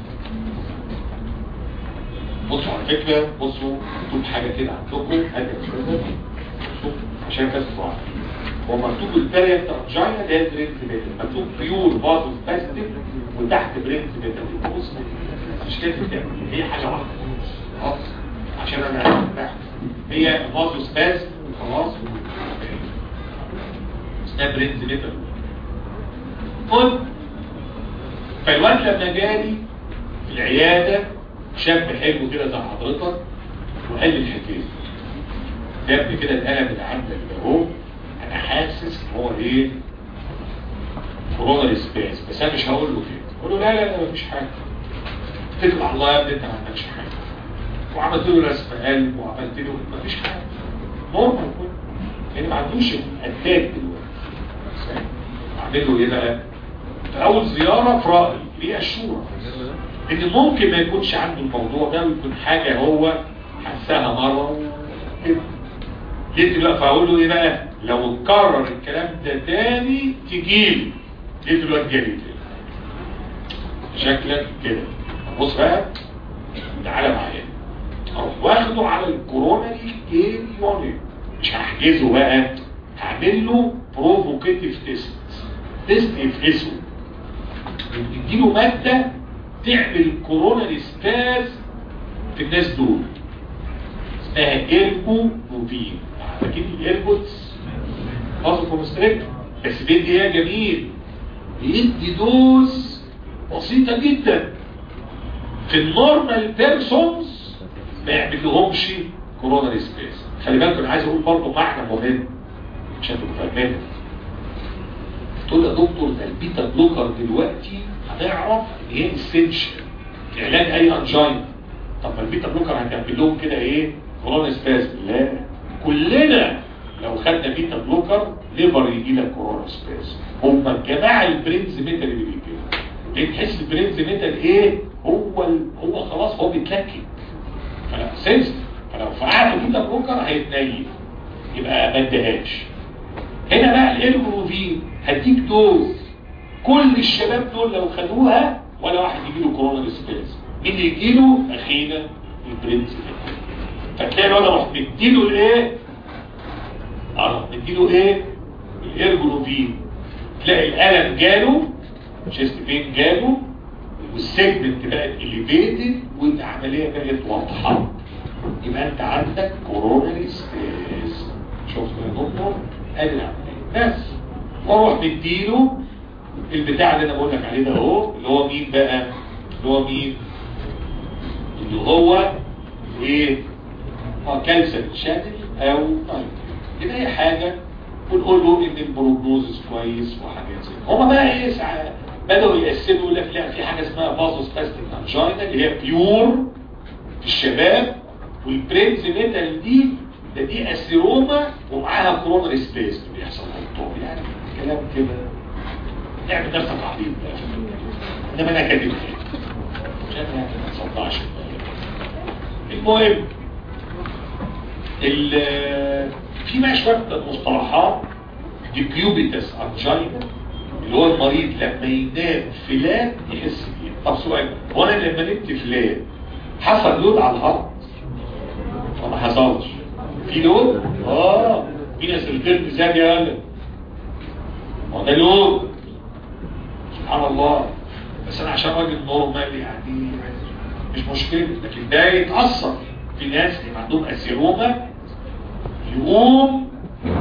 Speaker 1: بصوا على فكره بصوا مكتوب حاجه كده عندكم هذا عشان بس تعرفوا هو مكتوب الفاريانت انجينا ده برينز ميتال مكتوب بيور فازو سبازم وتحت برينز ميتال بص مش كده هي حاجه واحده خلاص عشان انا هي فازو سبازم خلاص اسمها برينز ميتال قلت فالواد لما جالي في العيادة شاب حلو كده زي حضرتك وقال لي الحكاية ده ابني كده القلم اللي عندك ده اهو انا حاسس ان هو ايه كورونا سباس بس انا مش هقول له كده اقول له لا لا لا مفيش حاجه اتكل على الله يا ابني انت ما عندكش حاجه وعملت له رسم قلب وعملت له مفيش حاجه نورمال كله يعني ما عندوش اتاك دلوقتي اعمل له ايه بقى في اول زياره في رايي ليه الشورى ان ممكن ما يكونش عنده الموضوع ده ويكون حاجه هو حسها مره كده جيت بقى فاقول له ايه بقى لو اتكرر الكلام ده تاني تجيلي جيت دلوقتي جالي تاني شكلك كده بص بقى تعالى معايا اروح واخده على الكورونا ايه يونيت مش هحجزه بقى هعمل له بروفوكيتيف تيست تيست يفحصه وتديله مادة تعمل كورونا سباز في الناس دول اسمها ايربو بروتين اكيد الايربوتس فازو كونستريكت بس بيدي ايه جميل بيدي دوز بسيطة جدا في النورمال بيرسونز ما يعمل لهمش كورونا سباز خلي بالكم انا عايز اقول برضه معنى مهم عشان تبقوا فاهمين تقول يا دكتور ده البيتا بلوكر دلوقتي هتعرف ان هي اسينشال في علاج اي انجين طب ما البيتا بلوكر هتعمل لهم كده ايه كورونا سبازم لا كلنا لو خدنا بيتا بلوكر ليفر يجي لك كورونا سبازم هم الجماعه البرينز ميتال اللي بيجي ليه تحس البرينز ميتال ايه هو ال... هو خلاص هو بيتلكك فلا سنس فلو فقعت بيتا بلوكر هيتنيل يبقى ما اديهاش هنا بقى الارجوفين هديك دوز كل الشباب دول لو خدوها ولا واحد يجي له كورونا سبيس مين اللي يجي له اخينا البرنس فتلاقي الواد راح مديله الايه اه مديله ايه الارجوفين تلاقي الالم جاله شيست بين جاله والسيجمنت بقت اليفيتد والعمليه بقت واضحه يبقى انت عندك كورونا ستريس شفت يا دكتور ادي العمليه بس واروح مديله البتاع اللي انا بقول لك عليه ده اهو اللي هو مين بقى اللي هو مين اللي هو ايه اه كالسيوم شانل او نايتروجين يبقى اي حاجه ونقول له ان البروجنوزس كويس وحاجات زي هما بقى ايه ساعة بدأوا يقسموا يقول لك لا في حاجة اسمها فازوس باستيك انجينا اللي هي بيور في الشباب والبرينز ميتال دي ده دي اسيروما ومعاها كورونري سبيس بيحصل هيطور يعني كلام كده اعمل نفسك عبيط انما انا كاتب عشان يعني ما تصدعش المهم في بقى شويه مصطلحات ديكيوبيتس انجينا اللي هو المريض لما ينام فلان يحس بيه طب سؤال هو انا لما نمت فلان حصل لود على الهارت وما حصلش في لود اه في ناس الكلب زاد يا ولد هو ده لود سبحان الله بس انا عشان راجل نورمال يعني مش مشكله لكن ده يتاثر في ناس اللي عندهم اسيروما يقوم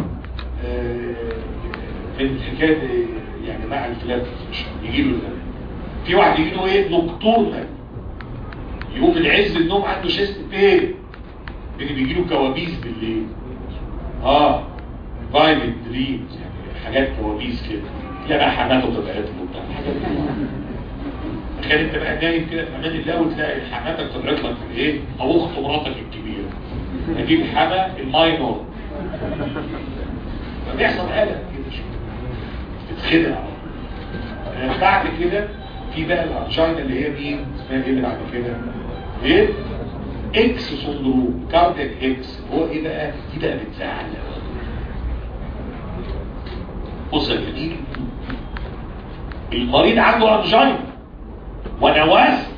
Speaker 1: من الحكايه يعني مع الفلات يجي له في واحد يجي له ايه نكتورنا يقوم من عز النوم عنده شيست بين اللي بيجي له كوابيس بالليل اه فايلنت دريمز يعني حاجات كوابيس كده تلاقي بقى حماته طلعت له وبتاع حاجات تخيل انت بقى نايم كده في امان الله وتلاقي حماتك طلعت لك في ايه او اخت مراتك الكبيره اجيب حما الماينور فبيحصل قلق كده شويه تتخدع آه بعد كده في بقى الانجينا اللي هي مين اسمها ايه اللي بعد كده ايه اكس سندروم كاردياك اكس هو ايه بقى دي بقى بتزعل بص يا جميل المريض عنده انجينا وانا واثق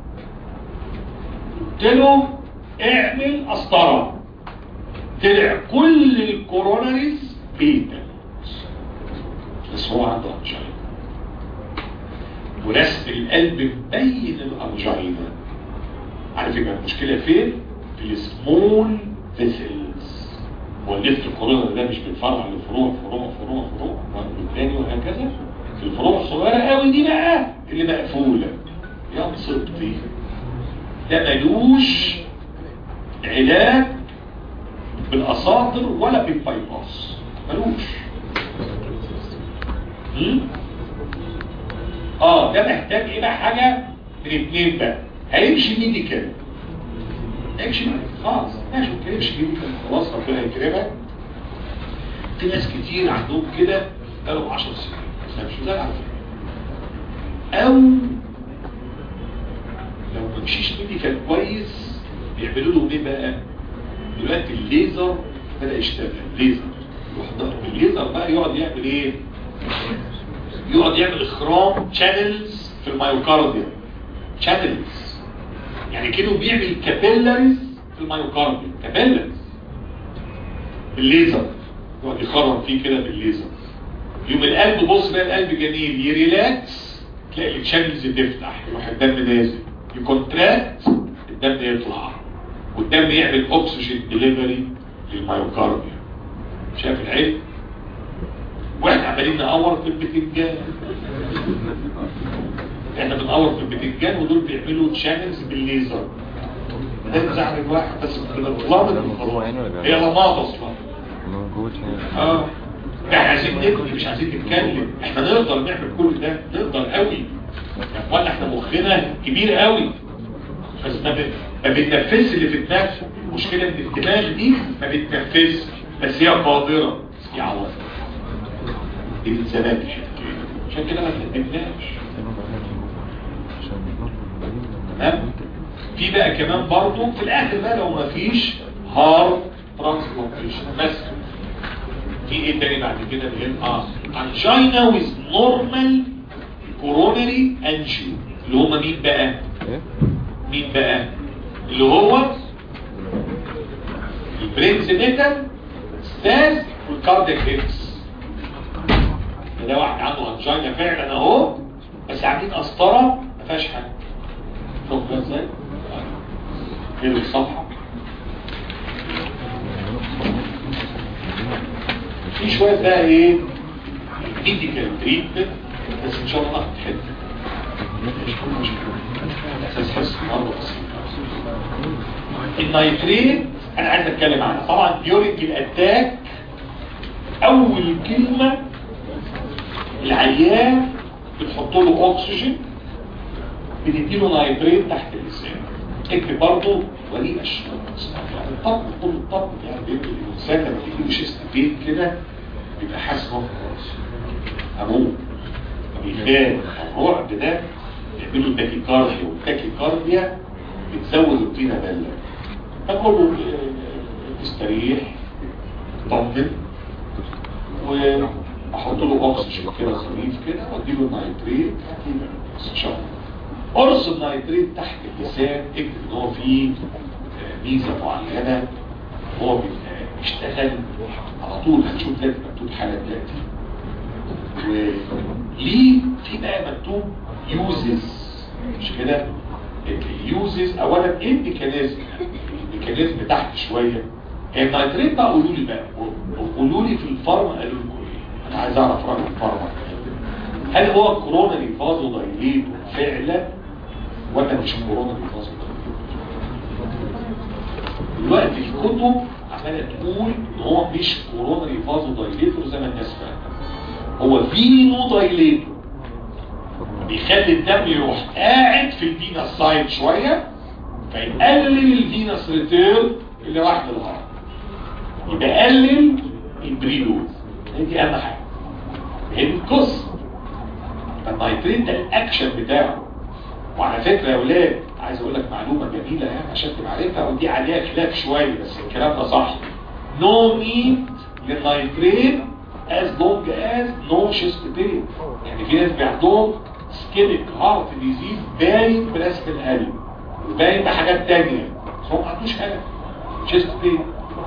Speaker 1: قلت له اعمل قسطره طلع كل الكوروناريز بيتا بس هو عنده انجينا ورسم القلب مبين الانجينا على فكره المشكله فين في السمول فيسلز هو الليفت الكورونا ده مش بيتفرع لفروع فروع فروع فروع والتاني وهكذا في الفروع الصغيره قوي دي بقى اللي مقفوله يا مصيبتي ده ملوش علاج بالاساطر ولا بالبايباس ملوش اه ده محتاج ايه بقى حاجه من اتنين بقى هيمشي ميديكال هيمشي خلاص ماشي هيمشي ميديكال خلاص ربنا يكرمك في ناس كتير عندهم كده بقالهم 10 سنين مش ده على فكره او لو ما مشيش ميديكال كويس بيعملوا له ايه بقى دلوقتي الليزر بدا يشتغل ليزر الليزر بقى يقعد يعمل ايه يقعد يعمل اخرام شانلز في الميوكارديوم شانلز يعني كده بيعمل كابيلاريز في الميوكارديوم كابيلاريز بالليزر يقعد يخرم فيه كده بالليزر يوم القلب بص بقى القلب جميل يريلاكس تلاقي الشانلز تفتح يروح الدم نازل يكونتراكت الدم يطلع والدم يعمل اكسجين ديليفري للميوكارديوم شايف العلم واحنا عمالين نقور في البتنجان احنا بنقور في البتنجان ودول بيعملوا تشانلز بالليزر ده مزعل الواحد بس هي لماط اصلا اه احنا عايزين نكتب مش عايزين نتكلم احنا نقدر نعمل كل ده نقدر قوي ولا احنا مخنا كبير قوي بس ما ما بتنفذش اللي في دماغك المشكله ان الدماغ دي ما بتنفذش بس هي قادره يا عوض دي من زمان عشان كده ما تقدمناش تمام في بقى كمان برضه في الاخر بقى لو ما فيش هارت ترانسبلانتيشن بس في ايه تاني بعد كده اللي اه انجينا ويز نورمال كورونري انجيو اللي هم مين بقى مين بقى اللي هو البرينز ميتال ستاز والكاردياك هيكس ده واحد عنده انجينا فعلا اهو بس عاملين قسطره ما فيهاش حاجه شوف ده ازاي كده الصفحه في شويه بقى ايه ميديكال تريتمنت بس ان شاء الله هتحل اساس حس مرض النيتريت انا عايز اتكلم عنها طبعا ديورنج الاتاك اول كلمه العيان بتحط له اكسجين بتديله نيتريت تحت اللسان اكتب برضه ولي اشرب الطب كل الطب يعني بيبقى الانسان لما يجيله شيست بين كده بيبقى حاسس ان هو خلاص هموت بيخاف الرعب ده بيعملوا التاكيكارديا والتاكيكارديا بتزود الطينه بله فاقول له تستريح طمن واحط له اكسجين كده خفيف كده واديله النيتريت ان شاء الله قرص النيتريت تحت اللسان اكتب ان هو فيه ميزه معينه هو بيشتغل على طول هتشوف ده مكتوب حاله دلوقتي وليه في بقى مكتوب يوزز مش كده اليوزز اولا ايه الميكانيزم الميكانيزم تحت شويه النيتريت بقى قولوا لي بقى قولوا لي في الفارما قالوا لكم ايه انا عايز اعرف راي الفارما هل هو كورونري فازو دايليت فعلا ولا مش كورونري فازو دلوقتي الكتب عماله تقول ان هو مش كورونري فازو دايليتور زي ما الناس فاهمه هو فينو دايليتور بيخلي الدم يروح قاعد في الفينس سايد شويه فيقلل الفينس ريتيرن اللي راح للهارت يبقى قلل البريلود دي اهم حاجه هي القصه فالنيتريت ده الاكشن بتاعه وعلى فكره يا ولاد عايز اقول لك معلومه جميله يعني عشان تبقى عارفها ودي عليها خلاف شويه بس الكلام ده صح نو نيد للنيتريت as long as no chest pain يعني في ناس بيعندهم سكيميك هارت ديزيز باين برسم القلب وباين بحاجات تانية بس هو ما عندوش حاجه chest pain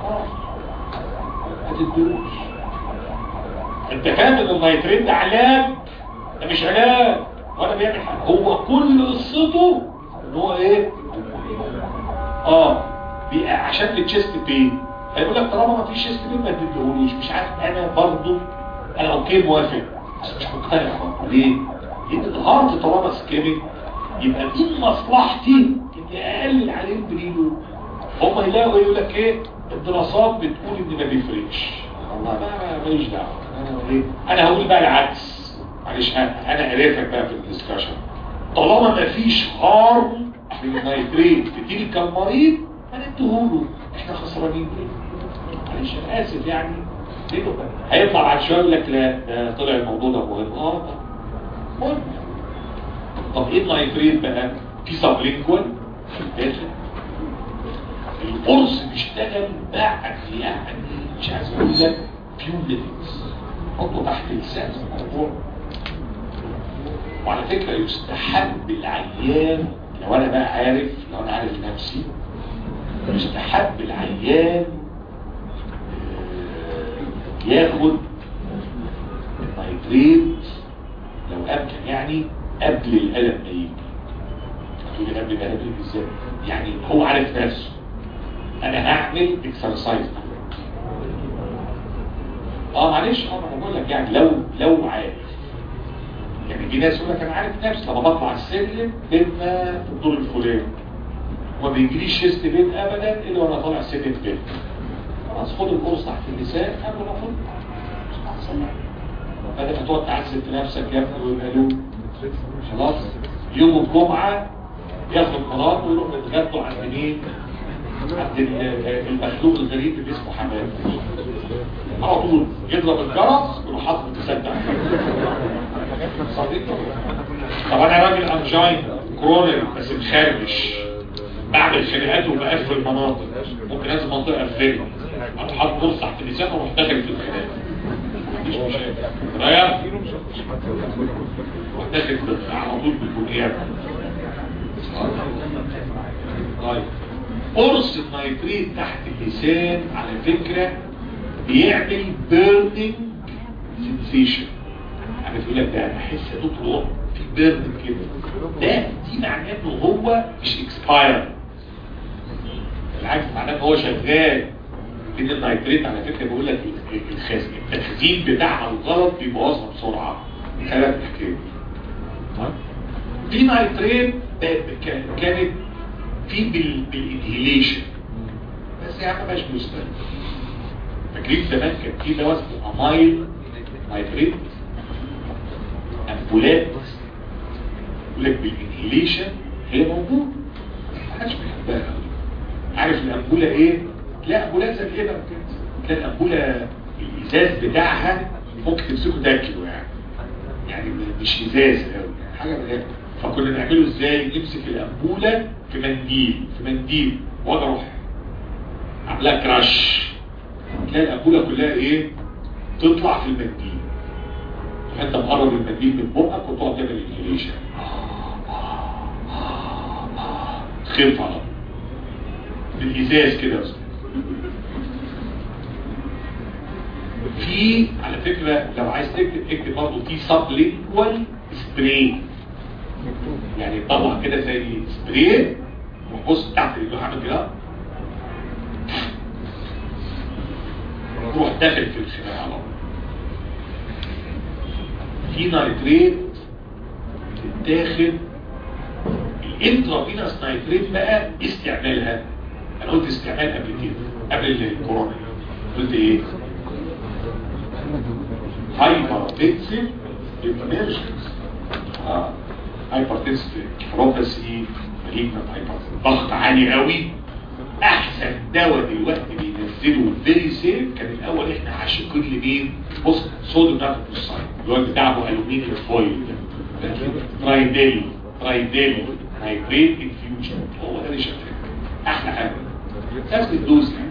Speaker 1: ما تدلوش انت فاهم ان النيتريت ده علاج ده مش علاج ولا بيعمل حاجه هو كل قصته ان هو ايه اه عشان التشيست بين هيقول لك طالما ما فيش تشيست بين ما تديهولوش مش عارف انا برضو انا اوكي موافق بس مش مقتنع ليه؟ لان الهارت طالما سكيميك يبقى من مصلحتي اني اقلل عليه البريدو هم يلاقوا يقول لك ايه الدراسات بتقول ان ما بيفرقش والله ما ماليش دعوه انا ايه انا هقول بقى العكس معلش انا قريتك بقى في الديسكشن طالما ما فيش هارم من النيتريت في تلك المريض هنديهوله احنا خسرانين ليه معلش انا اسف يعني ليه هيطلع بعد شويه يقول لك لا ده طلع الموضوع ده مهم اه مهم طب ايه النيتريت بقى في سبلينكوال داخل القرص بيشتغل بعد يعني مش عايز اقول لك فيو مينيتس حطه تحت لسان الموضوع وعلى فكرة يستحب العيان لو انا بقى عارف لو انا عارف نفسي يستحب العيان ياخد النيتريت لو امكن يعني قبل الالم ما يجي تقولي قبل الالم يجي ازاي يعني هو عارف نفسه انا هعمل اكسرسايز اه معلش اه انا بقول لك يعني لو لو عارف يعني في ناس يقول لك انا عارف نفسي لما بطلع السلم بينا في الدور الفلاني وما بيجريش شيست بين ابدا الا وانا طالع سلم بين خلاص خد القرص تحت اللسان قبل ما اخد بدل ما تقعد تعذب في نفسك يا ابني ويبقى له خلاص يوم الجمعه ياخد قرار ويروح يتغدوا عند مين؟ عند المخلوق الغريب اللي اسمه حماد على طول يضرب الجرس ويروح حاطط تصدق طب انا راجل انجين كرونر بس مخربش بعمل خناقات وبقفل مناطق ممكن هذه المنطقه اقفلها هتحط نص تحت اللسان واروح داخل في الخناقه مفيش مشاكل رايح وداخل في- على طول بالبنيات طيب قرص النيتريت تحت اللسان على فكرة بيعمل بيرنينج سنسيشن عارف يقول لك ده انا احس يا دكتور في بيرنينج كده ده دي معناه انه هو مش اكسباير بالعكس معناه ان هو شغال لان النيتريت على فكره بيقول لك الخز- التخزين بتاعها الغلط بيبوظها بسرعه ثلاث حكايات طيب في نيتريت ب- ك- كانت في بال- بالانهيليشن بس يا عم مش مستقبل فاكرين زمان كان في دواء اسمه امايل نيتريت امبولات يقول لك بالانهيليشن هي موجوده ما حدش بيحبها قوي عارف الأنبولة إيه؟ تلاقي أنبولات زي كده كده تلاقي الأنبولة الإزاز بتاعها ممكن تمسكه تاكله يعني يعني مش إزاز قوي يعني حاجة من فكنا نعمله إزاي؟ نمسك الأنبولة في منديل في منديل وأنا أروح عاملها كراش تلاقي الأنبولة كلها إيه؟ تطلع في المنديل فأنت مقرب المنديل من بقك وتقعد تعمل انهيليشن تخف على طول بالإزاز كده يا أستاذ. في على فكرة لو عايز تكتب اكتب برضه في سبلينجوال سبراي يعني طبعا كده زي سبراي وبص تحت اللي عامل كده تروح داخل في الخناق على طول في نايتريت تتاخد الانترافينوس نايتريت بقى استعمالها انا قلت استعمال قبل كده قبل الكورونا قلت ايه هايبرتنسيف انرجنس اه هايبرتنسيف كيفروباسي مالجنت هايبرتنسيف ضغط عالي قوي احسن دواء دلوقتي بينزله فيري سيف كان الاول احنا عاشقين لمين بص صوديوم ناتروكسيد اللي هو بتاعه الومنيوم فويل ده ترايديل ترايديل هايبريد انفيوجن هو ده اللي شغال احلى حاجه نفس الدوز يعني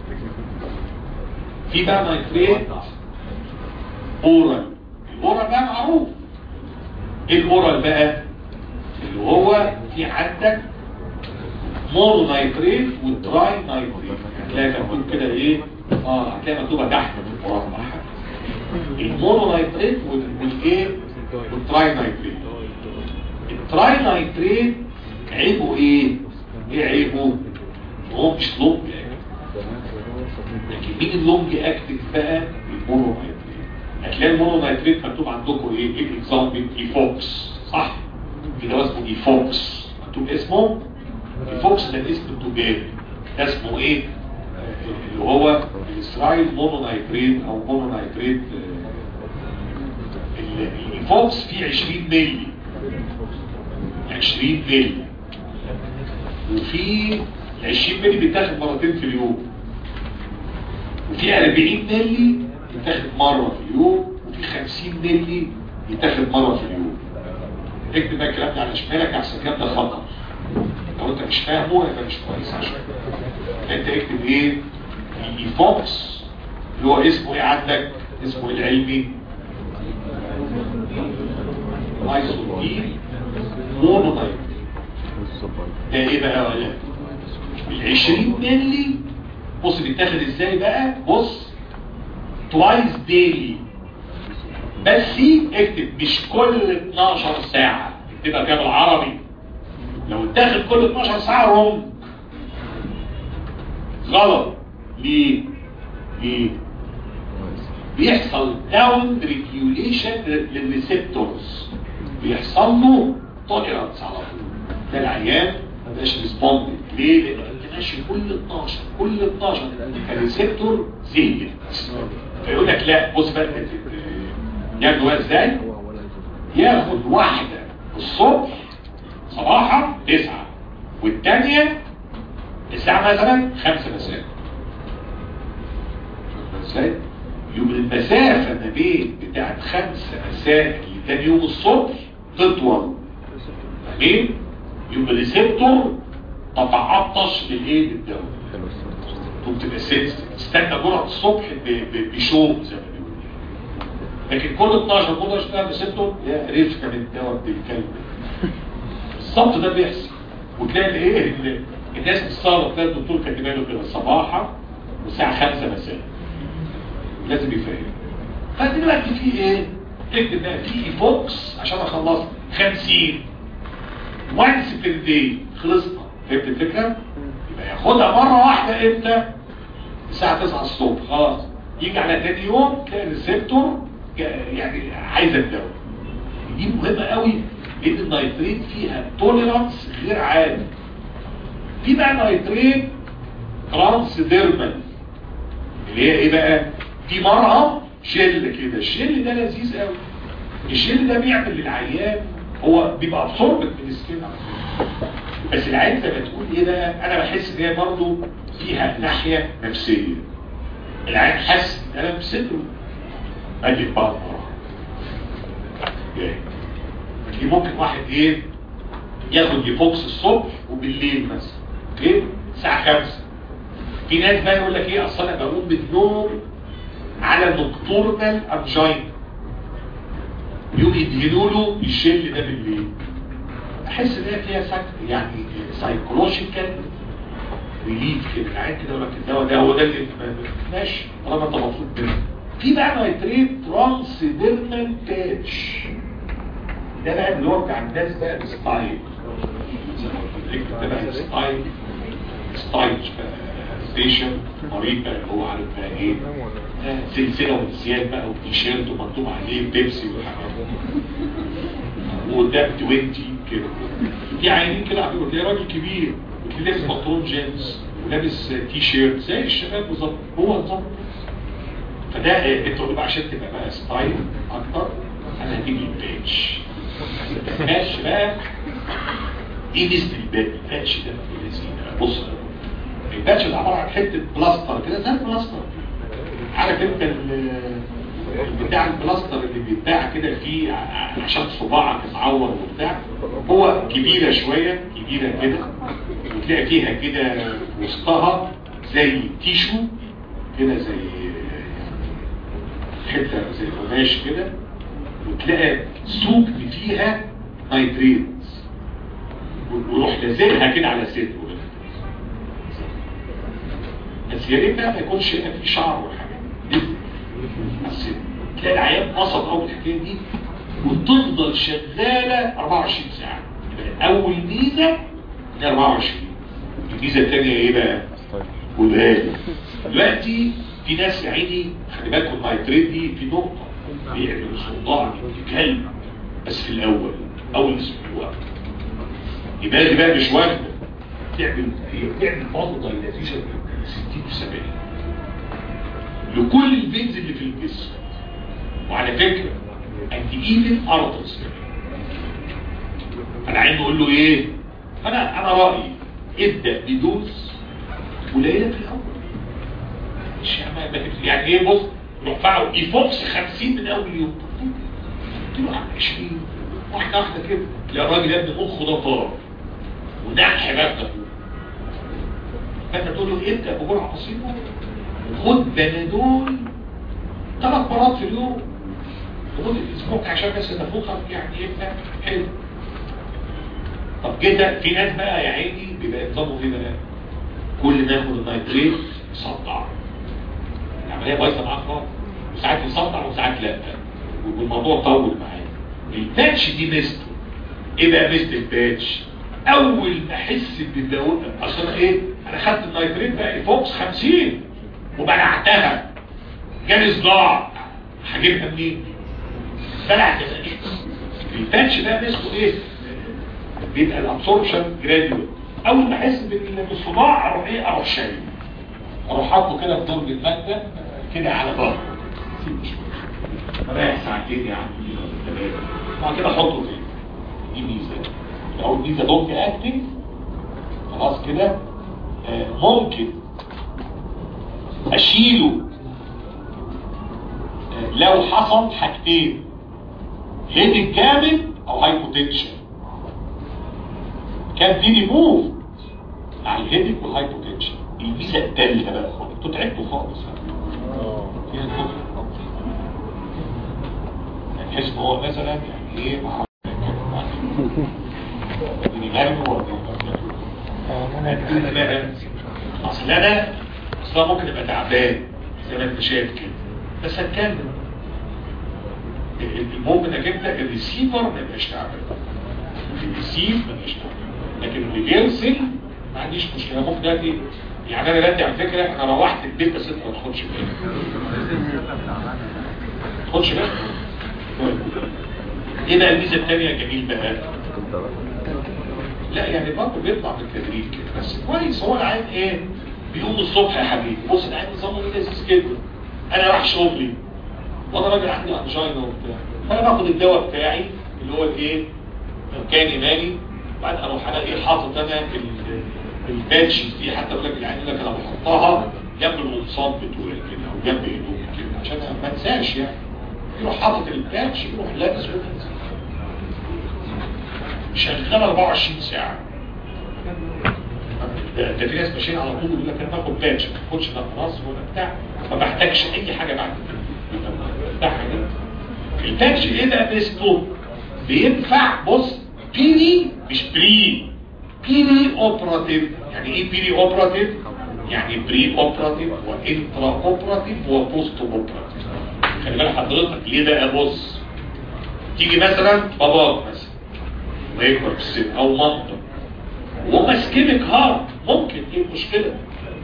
Speaker 1: في بقى نايتريت اورال الاورال بقى معروف ايه الاورال بقى اللي هو في عندك مونو نايتريت والتراي نايتريت هتلاقي مكتوب كده ايه اه هتلاقي مكتوبه تحت في المربع المونو نايتريت وال- والايه والتراي نايتريت التراي نايتريت عيبه ايه ايه عيبه هو مش لونج اكتف لكن مين اللونج اكتف بقى المونو نايتريت هتلاقي المونو نايتريت مكتوب عندكم ايه ايه اكزامبل ايفوكس صح في دواء اسمه ايفوكس مكتوب اسمه ايفوكس ده اسم التجاري ده اسمه ايه آه، اللي هو الاسرائيل مونو نايتريت او مونو نايتريت آه، الايفوكس فيه 20 مللي 20 مللي وفي ال 20 مللي بيتاخد مرتين في اليوم وفي 40 مللي بيتاخد مرة في اليوم وفي 50 مللي بيتاخد مرة في اليوم اكتب بقى الكلام ده على شمالك عشان الكلام ده خطر لو انت مش فاهمه يبقى مش كويس عشان انت اكتب ايه الايفوكس اللي هو اسمه ايه عندك اسمه إيه العلمي ايزوبين مونوتايب ده ايه بقى ولا ال 20 مللي بص بيتاخد ازاي بقى بص توايس ديلي بس اكتب مش كل 12 ساعة اكتبها كده بالعربي لو اتاخد كل 12 ساعة رونج غلط ليه ليه بيحصل داون ريجيوليشن للريسبتورز بيحصل له توليرانس على طول ده العيان ما بقاش ريسبوند ليه لان انت ماشي كل 12 كل 12 فالريسبتور زهقت فيقول لك لا بص بقى ياخدوا بقى ازاي ياخد واحده الصبح صباحا تسعة والتانية الساعة مثلا خمسة مساء ازاي؟ يوم المسافة ما بين بتاعت خمسة مساء لتاني يوم الصبح تطول فاهمين؟ يوم الريسبتور تتعطش بالايه بالدواء وبتبقى سنس تستنى جرعه الصبح بشوق زي ما بيقولوا لكن كل 12 كل 12 ريسبتور يا رفقه من الدواء بالكلب الصمت ده بيحصل وتلاقي ايه الناس بتستغرب تلاقي الدكتور كاتبه له كده صباحا والساعه 5 مساء لازم يفهم فدلوقتي في ايه اكتب بقى في فوكس عشان اخلص 50 وانس بير داي خلصنا فهمت الفكره يبقى ياخدها مره واحده امتى الساعه 9 الصبح خلاص يجي على تاني يوم تلاقي الريسبتور يعني عايزه الدواء دي مهمه قوي لان النيتريت فيها توليرانس غير عادي في بقى نيتريت ترانس ديرمال اللي هي ايه بقى في مرهم شل كده الشل ده لذيذ قوي الشل ده بيعمل للعيان هو بيبقى ابسوربت من السكين بس العيان زي ما تقول ايه بقى انا بحس ان هي برضه فيها ناحيه نفسيه العيان حاسس ان انا بصدره ادي بعض مرة دي ممكن واحد ايه ياخد ديفوكس الصبح وبالليل مثلا اوكي الساعه 5 في ناس بقى يقول لك ايه اصل انا بقوم بالنوم على نكتورنال انجين يوم يدهنوا له الشل ده بالليل احس ان هي فيها سك يعني سايكولوجيكال ريليف كده قاعد كده يقول لك الدواء ده هو ده اللي ماشي طالما انت مبسوط منه في بقى نيتريت ترانسديرمال باتش ده بقى اللي هو بتاع الناس بقى الستايل ده بقى ستايل ستايل ستيشن مريض بقى اللي هو عارف بقى ايه سلسله ونسيان بقى وتيشيرت ومكتوب عليه بيبسي والحاجات وقدام 20 كده في عينين كده عم تلاقي راجل كبير وتلاقي لابس بنطلون جينز ولابس تي شيرت زي الشباب بالظبط هو بالظبط فده انت بقى عشان تبقى بقى ستايل اكتر انا هجيب الباتش الباتش بقى ايه ميزه الباتش ده بص الباتش ده عباره عن حته بلاستر كده زي البلاستر عارف انت بتاع البلاستر اللي بيتباع كده فيه عشان صباعك معور وبتاع هو كبيره شويه كبيره كده وتلاقي فيها كده وسطها زي تيشو كده زي حته زي قماش كده وتلاقي سوق فيها نيتريت ويروح لازقها كده على صدره بس يا ريت بقى ما يكونش هنا في شعر وحاجات بس تلاقي العيان قصد اول الحكايه دي وتفضل شغاله 24 ساعه يبقى اول ميزه هي 24 الميزه الثانيه ايه بقى؟ قولها لي دلوقتي في ناس يا عيني خلي بالكم النايتريت دي في نقطه بيعمل صداع كلب بس في الاول اول اسبوع يبقى دي بقى مش واخده تعمل هي بتعمل برضه دايلاتيشن 60 و 70 لكل الفينز اللي في الجسم وعلى فكره انت ايفن ارتس انا عايز اقول له ايه انا انا رايي ابدا بدوز قليله في الاول مش يعني ايه بص روح فعله ايفوكس 50 من اول يوم قلت له 20 واحده واحده كده يا راجل يا ابني مخه ده طار ونحي بقى فانت تقول له ابدا بجرعه بسيطه خد بنادول ثلاث مرات في اليوم لمده اسبوع عشان بس تفوقك يعني يبقى حلو طب كده في ناس بقى يا عيني بيبقى يطلبوا ايه بقى كل ما ياخد النيتريت يصدع العمليه بايظه معاه خالص وساعات يصدع وساعات لا والموضوع طول معاه الباتش دي ميزته ايه بقى ميزه الباتش اول ما احس بالدواء اصل ايه انا خدت النيتريت بقى فوكس 50 وبلعتها جالي صداع هجيبها منين بلعت الباتش ده ميزته ايه بيبقى الابسوربشن جراديوال اول ما احس بالصداع اروح ايه اروح شايل اروح حاطه كده في درج الماده كده على ظهره رايح ساعتين يا عم بعد كده احطه فين دي ميزه لو الميزه دونك اكتنج خلاص كده آه ممكن اشيله آه لو حصل حاجتين هيد جامد او هايبوتنشن كان دي ريموف مع الهيدك والهايبوتنشن الميزه الثالثه بقى انتوا تعبتوا خالص فيها الكفر يعني تحس ان هو مثلا يعني ايه مع اصل انا اصلا ممكن ابقى تعبان زي ما انت شايف كده بس هتكلم المهم انك انت الريسيفر ما يبقاش تعبان الريسيف ما يبقاش تعبان لكن اللي بيرسل ما عنديش مشكله ممكن دلوقتي يعني انا دلوقتي على فكره انا روحت البيت بس انت ما تاخدش بالك ما تاخدش بالك ايه بقى الميزه الثانيه يا جميل بقى لا يعني برضه بيطلع بالتدريج كده بس كويس هو العين ايه بيقوم الصبح يا حبيبي بص العين نظامه ايه لذيذ جدا انا رايح شغلي وانا راجل عندي انجينا وبتاع فانا باخد الدواء بتاعي اللي هو الايه كان ايماني وبعد اروح الاقي حاطط انا الباتش دي حتى بقول لك العين اللي انا بحطها جنب القمصان بتوعي كده او جنب هدومي كده عشان ما انساش يعني يروح حاطط الباتش يروح لابس شغال 24 ساعة ده, ده في ناس ماشيين على طول يقول لك انا باخد باتش ما باخدش لا راس ولا بتاع ما بحتاجش اي حاجه بعد كده ده حاجه الباتش ايه بقى بيسته بينفع بص بيري مش بري بيري اوبراتيف يعني ايه بيري اوبراتيف يعني بري اوبراتيف وانترا اوبراتيف وبوست اوبراتيف خلي بالك حضرتك ليه بقى بص تيجي مثلا باباك مثلا ويكبر في السن او منطق ومسكنك هارد ممكن ايه المشكلة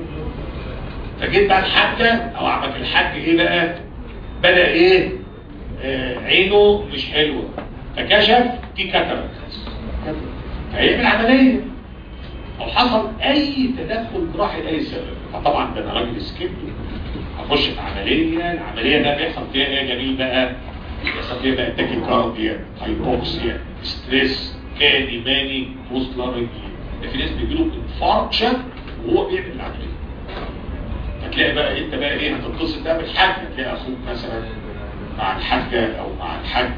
Speaker 1: فجيت بقى الحاجة او عمك الحاج ايه بقى بدأ ايه آه عينه مش حلوة فكشف في كتبت فيعمل عملية او حصل اي تدخل جراحي لاي سبب فطبعا ده انا راجل سكيبت هخش في عملية العملية ده بيحصل فيها ايه جميل بقى بيحصل فيها بقى تاكيكارديا هايبوكسيا ستريس كان ايماني وصل رجلي ده في ناس بيجيله انفاركشن وهو بيعمل العمليه هتلاقي بقى انت بقى ايه هتتصل ده بالحاج هتلاقي اخوك مثلا مع الحاجه او مع الحاج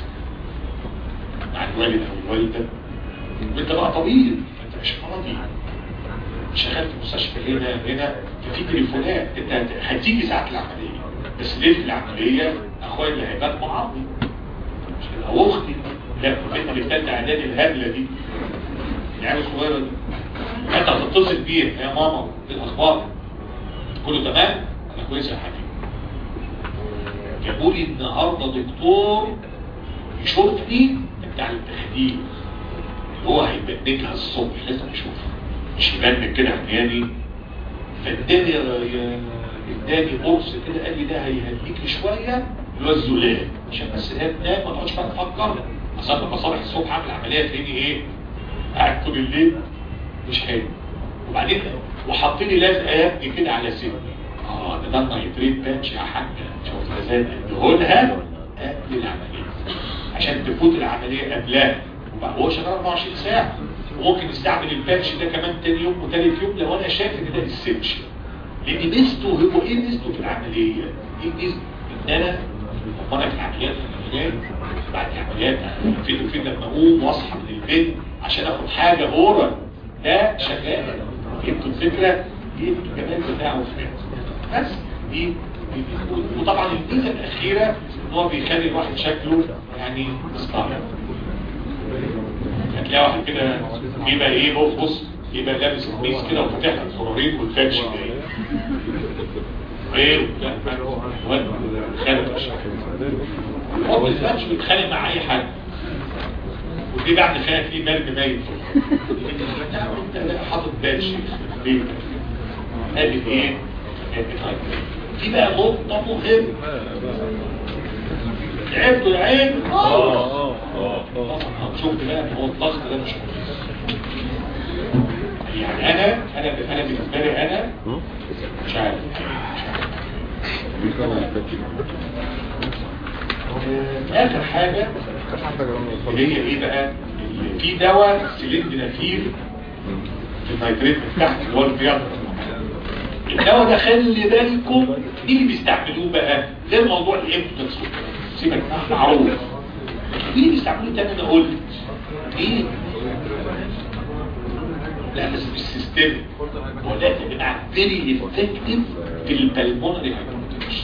Speaker 1: مع الوالد او الوالده وانت بقى طبيب انت مش مرضي شغال في مستشفى هنا هنا ففي تليفونات انت هتيجي ساعه العمليه بس ليه في العمليه اخويا اللي هيبات معاطي او اختي لا البنت اللي بتالتة اعدادي الهبلة دي يعني صغيرة دي انت هتتصل بيها يا ماما ايه الاخبار كله تمام انا كويس يا حبيبي جابوا لي النهارده دكتور يشوفني بتاع التخدير هو هيبنكها الصبح لازم يشوفها مش يبنك كده عمياني فاداني اداني قرص كده قال لي ده هيهديك شويه اللي هو الزلال عشان بس هي تنام ما تقعدش بقى تفكر اصل لما صالح الصبح اعمل عمليه تلاقيني ايه قاعد طول الليل مش حلو وبعدين وحاطين لي لازقه يا ابني كده على سني اه ده ده النيتريت باتش يا حاجه شوف ازاي اديهولها قبل العمليه عشان تفوت العمليه قبلها وهو شغال 24 ساعه وممكن يستعمل الباتش ده كمان تاني يوم وتالت يوم لو انا شايف ان ده اسينشال لان ميزته هو ايه ميزته في العمليه؟ ايه ميزته؟ ان انا وانا في العمليات في العمليات بعد العمليات فين وفين لما اقوم واصحى من البيت عشان اخد حاجه اورا ده شغال جبتوا الفكره جبتوا كمان بتاعه في بس دي, دي وطبعا الميزه الاخيره ان هو بيخلي الواحد شكله يعني مستعمل هتلاقي واحد كده بيبقى ايه بص بص يبقى لابس قميص كده وفاتح الزرارين والفاتش جاي ايه لا خالد هو الفاتش بيتخانق مع اي حد ودي بعد خانق فيه مرد ميت انت حاطط باتش ليه ادي ايه في بقى نقطه مهمه تعبتوا يا عين اه اه اه شفت بقى هو الضغط ده مش يعني انا انا انا بالنسبه لي انا مش عارف اخر حاجه اللي هي ايه بقى في دواء سلندنافير في النيتريت تحت اللي هو البيض الدواء ده خلي بالكم مين اللي بيستعملوه بقى غير موضوع الامبوتنس سيبك معروف مين اللي بيستعملوه تاني انا قلت ايه لا بس مش سيستمك ولكن بيبقى فيري افكتيف في البلمونري هايبرتنشن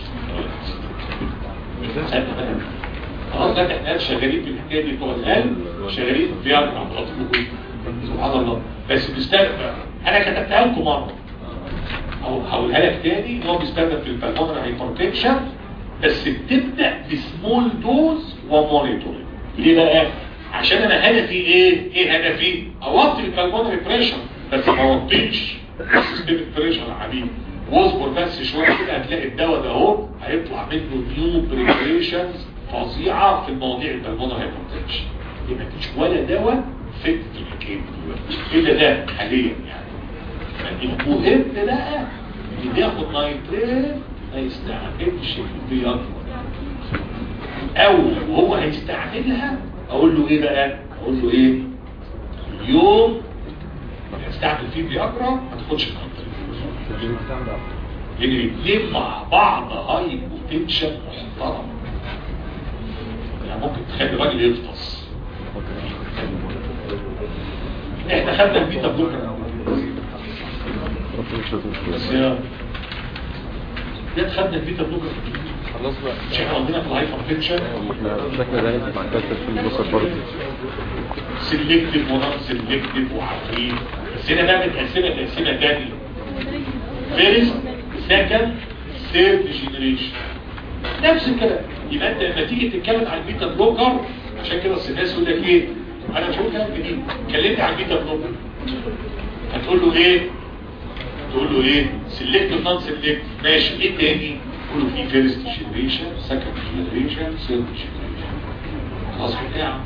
Speaker 1: خلاص ده احنا شغالين في الحكايه دي بتوع القلب شغالين فيها على سبحان الله بس بيستخدم انا كتبتها لكم مره او هقولها لك تاني ان هو بيستخدم في البلمونري هايبرتنشن بس بتبدا بسمول دوز ومونيتور ليه بقى عشان انا هدفي ايه ايه هدفي اوطي البلمونري بريشر بس ما اوطيش السيستميك بريشر يا حبيبي واصبر بس شويه كده هتلاقي الدواء ده اهو هيطلع منه نيو بريبريشنز فظيعه في المواضيع البلمونري هايبرتنشن يبقى مفيش ولا دواء فت في الحكايه دي الا ده حاليا يعني المهم بقى اللي بياخد نايتريت ما يستعملش البيض او وهو هيستعملها اقول له ايه بقى اقول له ايه اليوم هستعمل فيه بيقرا ما تاخدش نايتريت لان الاثنين مع بعض هاي بوتنشن محترم يعني ممكن تخلي الراجل يفطس احنا خدنا البيتا بلوكر بس يا جت خدنا البيتا بلوكر
Speaker 2: خلاص بقى
Speaker 1: مش احنا عندنا في الهايبر تنشن
Speaker 2: احنا شكلنا ده مع كاسر في البصر برضه
Speaker 1: سيلكتيف ونون سيلكتيف وعفريت بس هنا بقى متقسمه تقسيمه تانية فيرست سكند ثيرد جينيريشن نفس الكلام يبقى انت لما تيجي تتكلم عن البيتا بلوكر عشان كده أصل الناس يقول لك ايه انا مش هقول كلام جديد كلمني عن البيتا بلوكر هتقول له ايه تقول له ايه سيلكتيف نون سيلكتيف ماشي ايه تاني تقول له في فيرست جينيريشن سكند جينيريشن ثيرد جينيريشن خلاص بتاع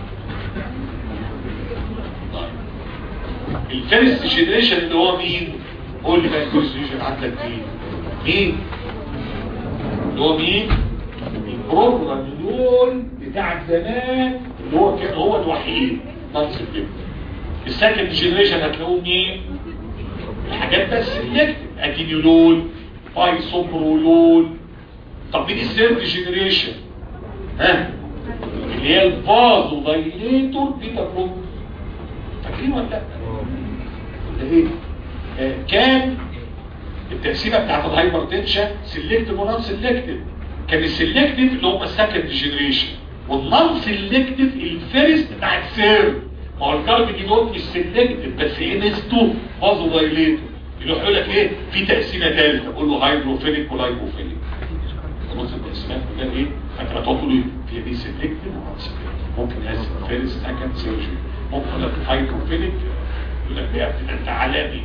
Speaker 1: طيب الفيرست جينيريشن اللي هو مين قول لي بقى الفيرست جينيريشن عندك مين مين اللي هو مين البروجرام بتاع زمان اللي هو كان هو الوحيد نفس الفكره السكند جينيريشن هتلاقوه مين الحاجات بس سيلكتيف ادينيولول بايسوبرولول طب مين الثيرد جينيريشن ها اللي هي الفازو دايليتور بيتا بلوك فاكرين ولا لا ده ايه آه كان التقسيمه بتاعت الهايبرتنشن سيلكتيف ونون سيلكتيف كان السيلكتيف اللي هم السكند جينيريشن والنون سيلكتيف الفيرست بتاع الثيرد ما هو الكارب دي دوت مش سيلكتيف بس ايه نسته فازو دايليتور اللي يقول لك ايه في تقسيمه ثالثه بقول له هيدروفيليك ولايبوفيليك خلاص التقسيمات كلها ايه فانت بتقول له في دي سيلكتيف ونون سيلكتيف ممكن اسف فيرست سكند سيرجري ممكن يقول لك هيدروفيليك يقول لك ايه انت عالمي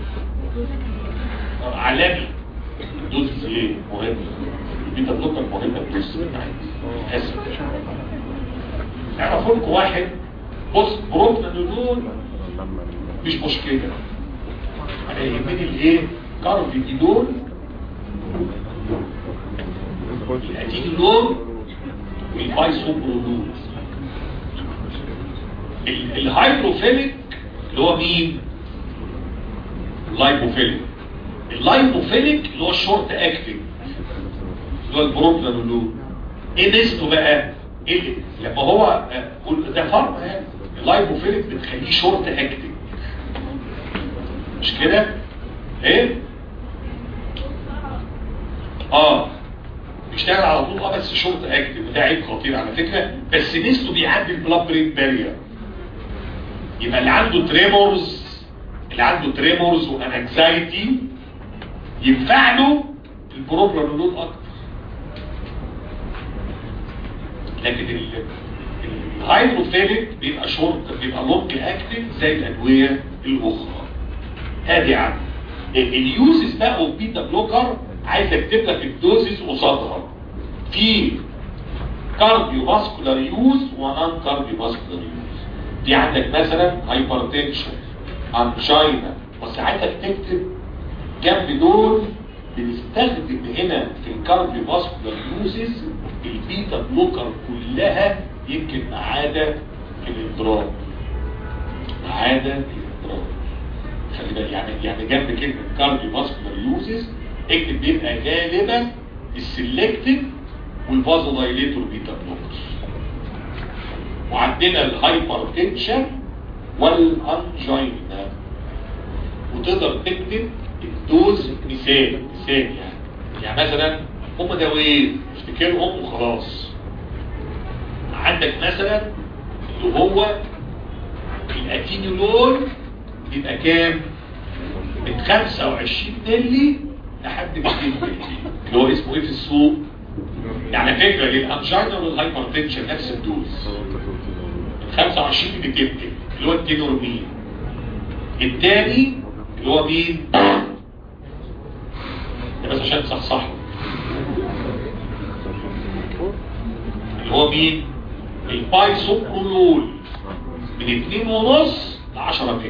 Speaker 1: عالمي دوز ايه مهم البيتا بلوكر مهمه الدوز بتاعتي اسف اعرفوا لكم واحد بص بروبنانول مش مشكله انا يهمني الايه كارفيدول الادينول والبايسوبرولول الهيدروفيليك اللي هو مين اللايبوفيليك اللايبوفيليك اللي هو الشورت اكتنج اللي هو البروبنانول ايه نسبته بقى ايه لما هو ده فرق يعني اللايبوفيليك بتخليه شورت اكتنج مش كده ايه اه بيشتغل على طول اه بس شورت اكتنج ده عيب خطير على فكره بس نسبته بيعدي البلاد برين بارير يبقى اللي عنده تريمورز اللي عنده تريمورز وانكزايتي ينفع له البروبرانولول اكتر لكن الهيدروفيليك بيبقى شورت بيبقى لونج اكتف زي الادويه الاخرى ادي عندي اليوزز بقى والبيتا بلوكر عايز اكتب لك الدوزز قصادها في كارديو فاسكولار يوز ونان كارديو فاسكولار يوز دي عندك مثلا هايبرتنشن انجينا بس عايزك تكتب جنب دول بنستخدم هنا في الكارديو فاسكولار يوزز البيتا بلوكر كلها يمكن ما عدا الاضراب ما عدا الاضراب خلي بالك يعني يعني جنب كلمه كارديو فاسكولار يوزز اكتب بيبقى غالبا السلكتيف والفازو دايليتور بيتا بلوكر وعندنا الهايبرتنشن والانجينا وتقدر تكتب الدوز مثال مثال يعني يعني مثلا هم دوايين افتكرهم وخلاص عندك مثلا اللي هو الاتينولول بيبقى كام من 25 مللي لحد 200 مللي اللي هو اسمه ايه في السوق يعني فكره للانجينا والهايبرتنشن نفس الدوز من 25 ل 200 اللي هو التينورمين الثاني اللي هو مين ده بس عشان تصحصحه اللي هو مين البايسوبرولول من 2 ونص ل 10 مللي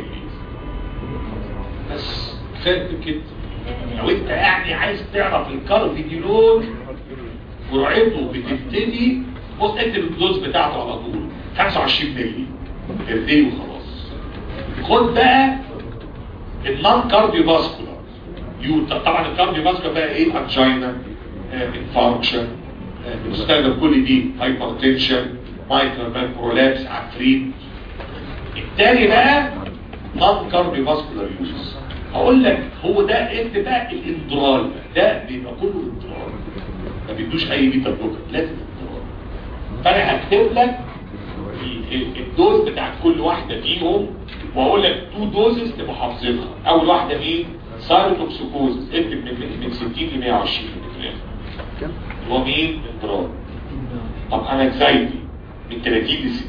Speaker 1: بس فرق كده لو انت يعني عايز تعرف الكارفيديولول جرعته بتبتدي بص اكتب الدوز بتاعته على طول 25 مللي ارضيه وخلاص خد بقى النون كارديو فاسكولار يو طبعا الكارديو فاسكولار بقى ايه انجينا انفاركشن بتستخدم كل دي هايبرتنشن مايترال برولابس عفريت التاني بقى نون كارديو فاسكولار يوز هقول لك هو ده انت بقى الاندرال ده بيبقى كله اندرال ما بيدوش اي بيتا بلوكر لازم اندرال فانا هكتب لك ال- ال- الدوز بتاعت كل واحده فيهم واقول لك تو دوزز تبقى حافظينها اول واحده مين سايروتوكسيكوز اكتب من من من 60 ل 120 مللي هو مين اندرال طب انا انكزايتي من 30 ل 60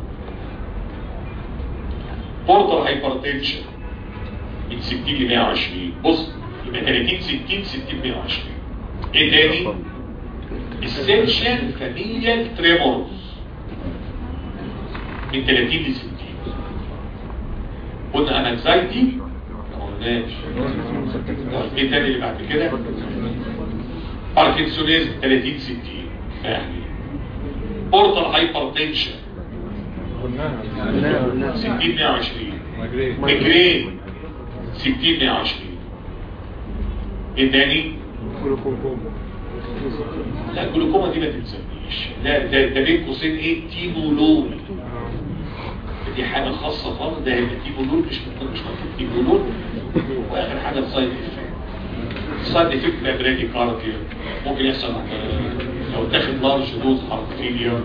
Speaker 1: بورتر هايبرتنشن من 60 ل 120 بص يبقى 30 60 60 120 ايه تاني essential familial tremors من 30 ل 60 قلنا انا انكزايتي ما قلناش ايه تاني اللي بعد كده باركنسونيزم 30 60 يعني بورتال هايبرتنشن 60 120 ميجرين 60 120 ايه تاني لا الجلوكوما دي ما تلزمنيش لا ده ده بين قوسين ايه تيمولول دي حاجه خاصه خالص ده هيبقى تيمولول مش ممكن مش مكتوب تيمولول واخر حاجه السايد افكت السايد افكت بقى برادي كارديا ممكن يحصل آه، لو تاخد لارج دوز هارت فيلير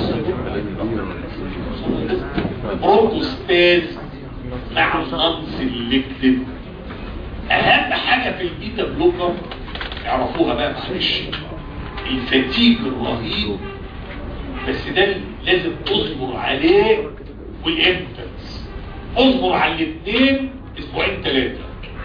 Speaker 1: بروكوستاز مع النون سيلكتد اهم حاجه في البيتا بلوكر اعرفوها بقى معلش الفتيج الرهيب بس ده لازم تصبر عليه والامتنس اصبر على الاثنين اسبوعين ثلاثه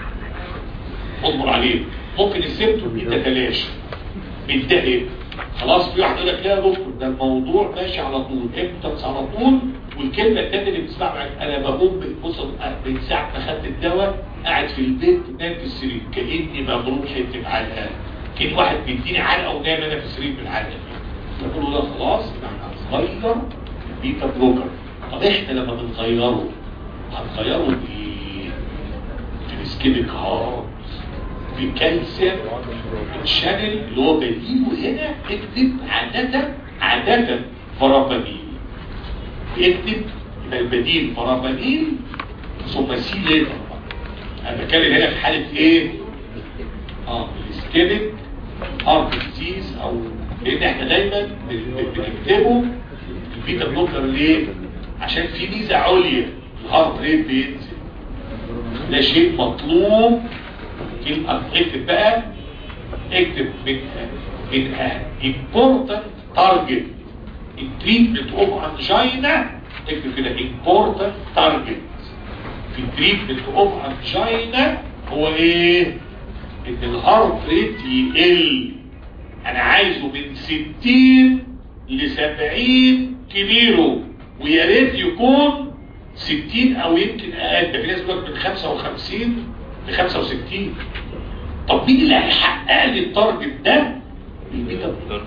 Speaker 1: اصبر عليه ممكن السيمتوم يتتلاشى بالدقيق خلاص في واحد يقول لك لا يا دكتور ده الموضوع ماشي على طول امتنس على طول والكلمه الثانيه اللي بتسمعها انا بقوم بص من ساعه ما خدت الدواء قاعد في البيت نايم في السرير كاني مضروب حته علقه كان واحد بيديني علقه ونايم انا في السرير بالعلقه دي بقول له ده خلاص يبقى احنا هنغير البيتا بلوكر طب احنا لما بنغيره هنغيره بايه؟ في السكيبك هارت في كالسيوم الشانل اللي هو بديله هنا اكتب عادة عادة فرابانين اكتب يبقى البديل فرابانين ثم سي ليتر انا بتكلم هنا في حالة ايه؟ اه السكيبك هارت ديزيز او لان احنا دايما بن- بنكتبه البيتا بلوكر ليه؟ عشان في ميزة عليا الهارت ريت بينزل ده شيء مطلوب كلمة اكتب بقى اكتب من من important target in treatment of angina اكتب كده important target في treatment of angina هو ايه ان الهارت ريت يقل انا عايزه من 60 ل 70 كيلو ويا ريت يكون 60 او يمكن اقل ده في ناس بتقول من 55 ل 65 طب مين اللي هيحقق لي التارجت ده البيتا بلوكر.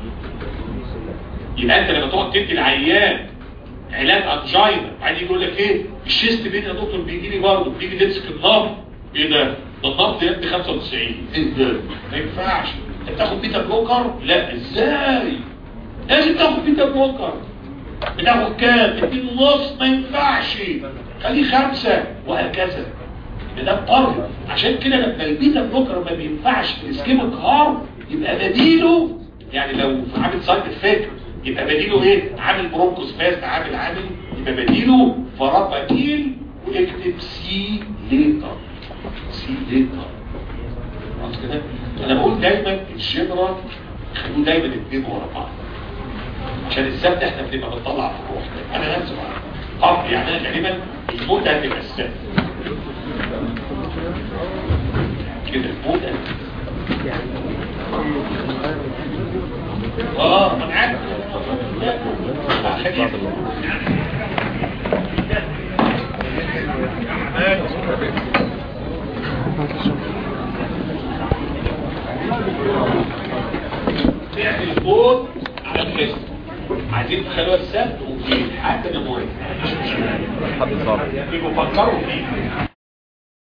Speaker 1: يبقى انت لما تقعد تدي العيان علاج انجينا بعدين يقول لك ايه الشيست بين يا دكتور بيجي لي برضه بيجي تمسك النبض ايه ده ده النبض يدي 95 ايه ده ما ينفعش انت بتاخد بيتا بلوكر لا ازاي لازم تاخد بيتا بلوكر بتاخد كام اتنين ونص ما ينفعش خليه خمسة وهكذا ده قرن عشان كده لما البيتا بلوكر ما بينفعش في الاسكيميك هارت يبقى بديله يعني لو عامل سايد افكت يبقى بديله ايه عامل برونكوس فاست عامل عامل يبقى بديله فراباتيل واكتب سي ليتر سي ليتر خلاص كده انا بقول دايما الجبرة خلوه دايما اتنين ورا بعض عشان السبت احنا بنبقى بنطلع في الروح انا نفسي طب يعني انا تقريبا الموت هتبقى السبت كده الموت اه ما انا عارف لا، خليك. نعمل فوت على الفيسبوك عايزين تخلوها السبت وفي حتى نموت
Speaker 2: حد صعب
Speaker 1: يبقوا فكروا فيه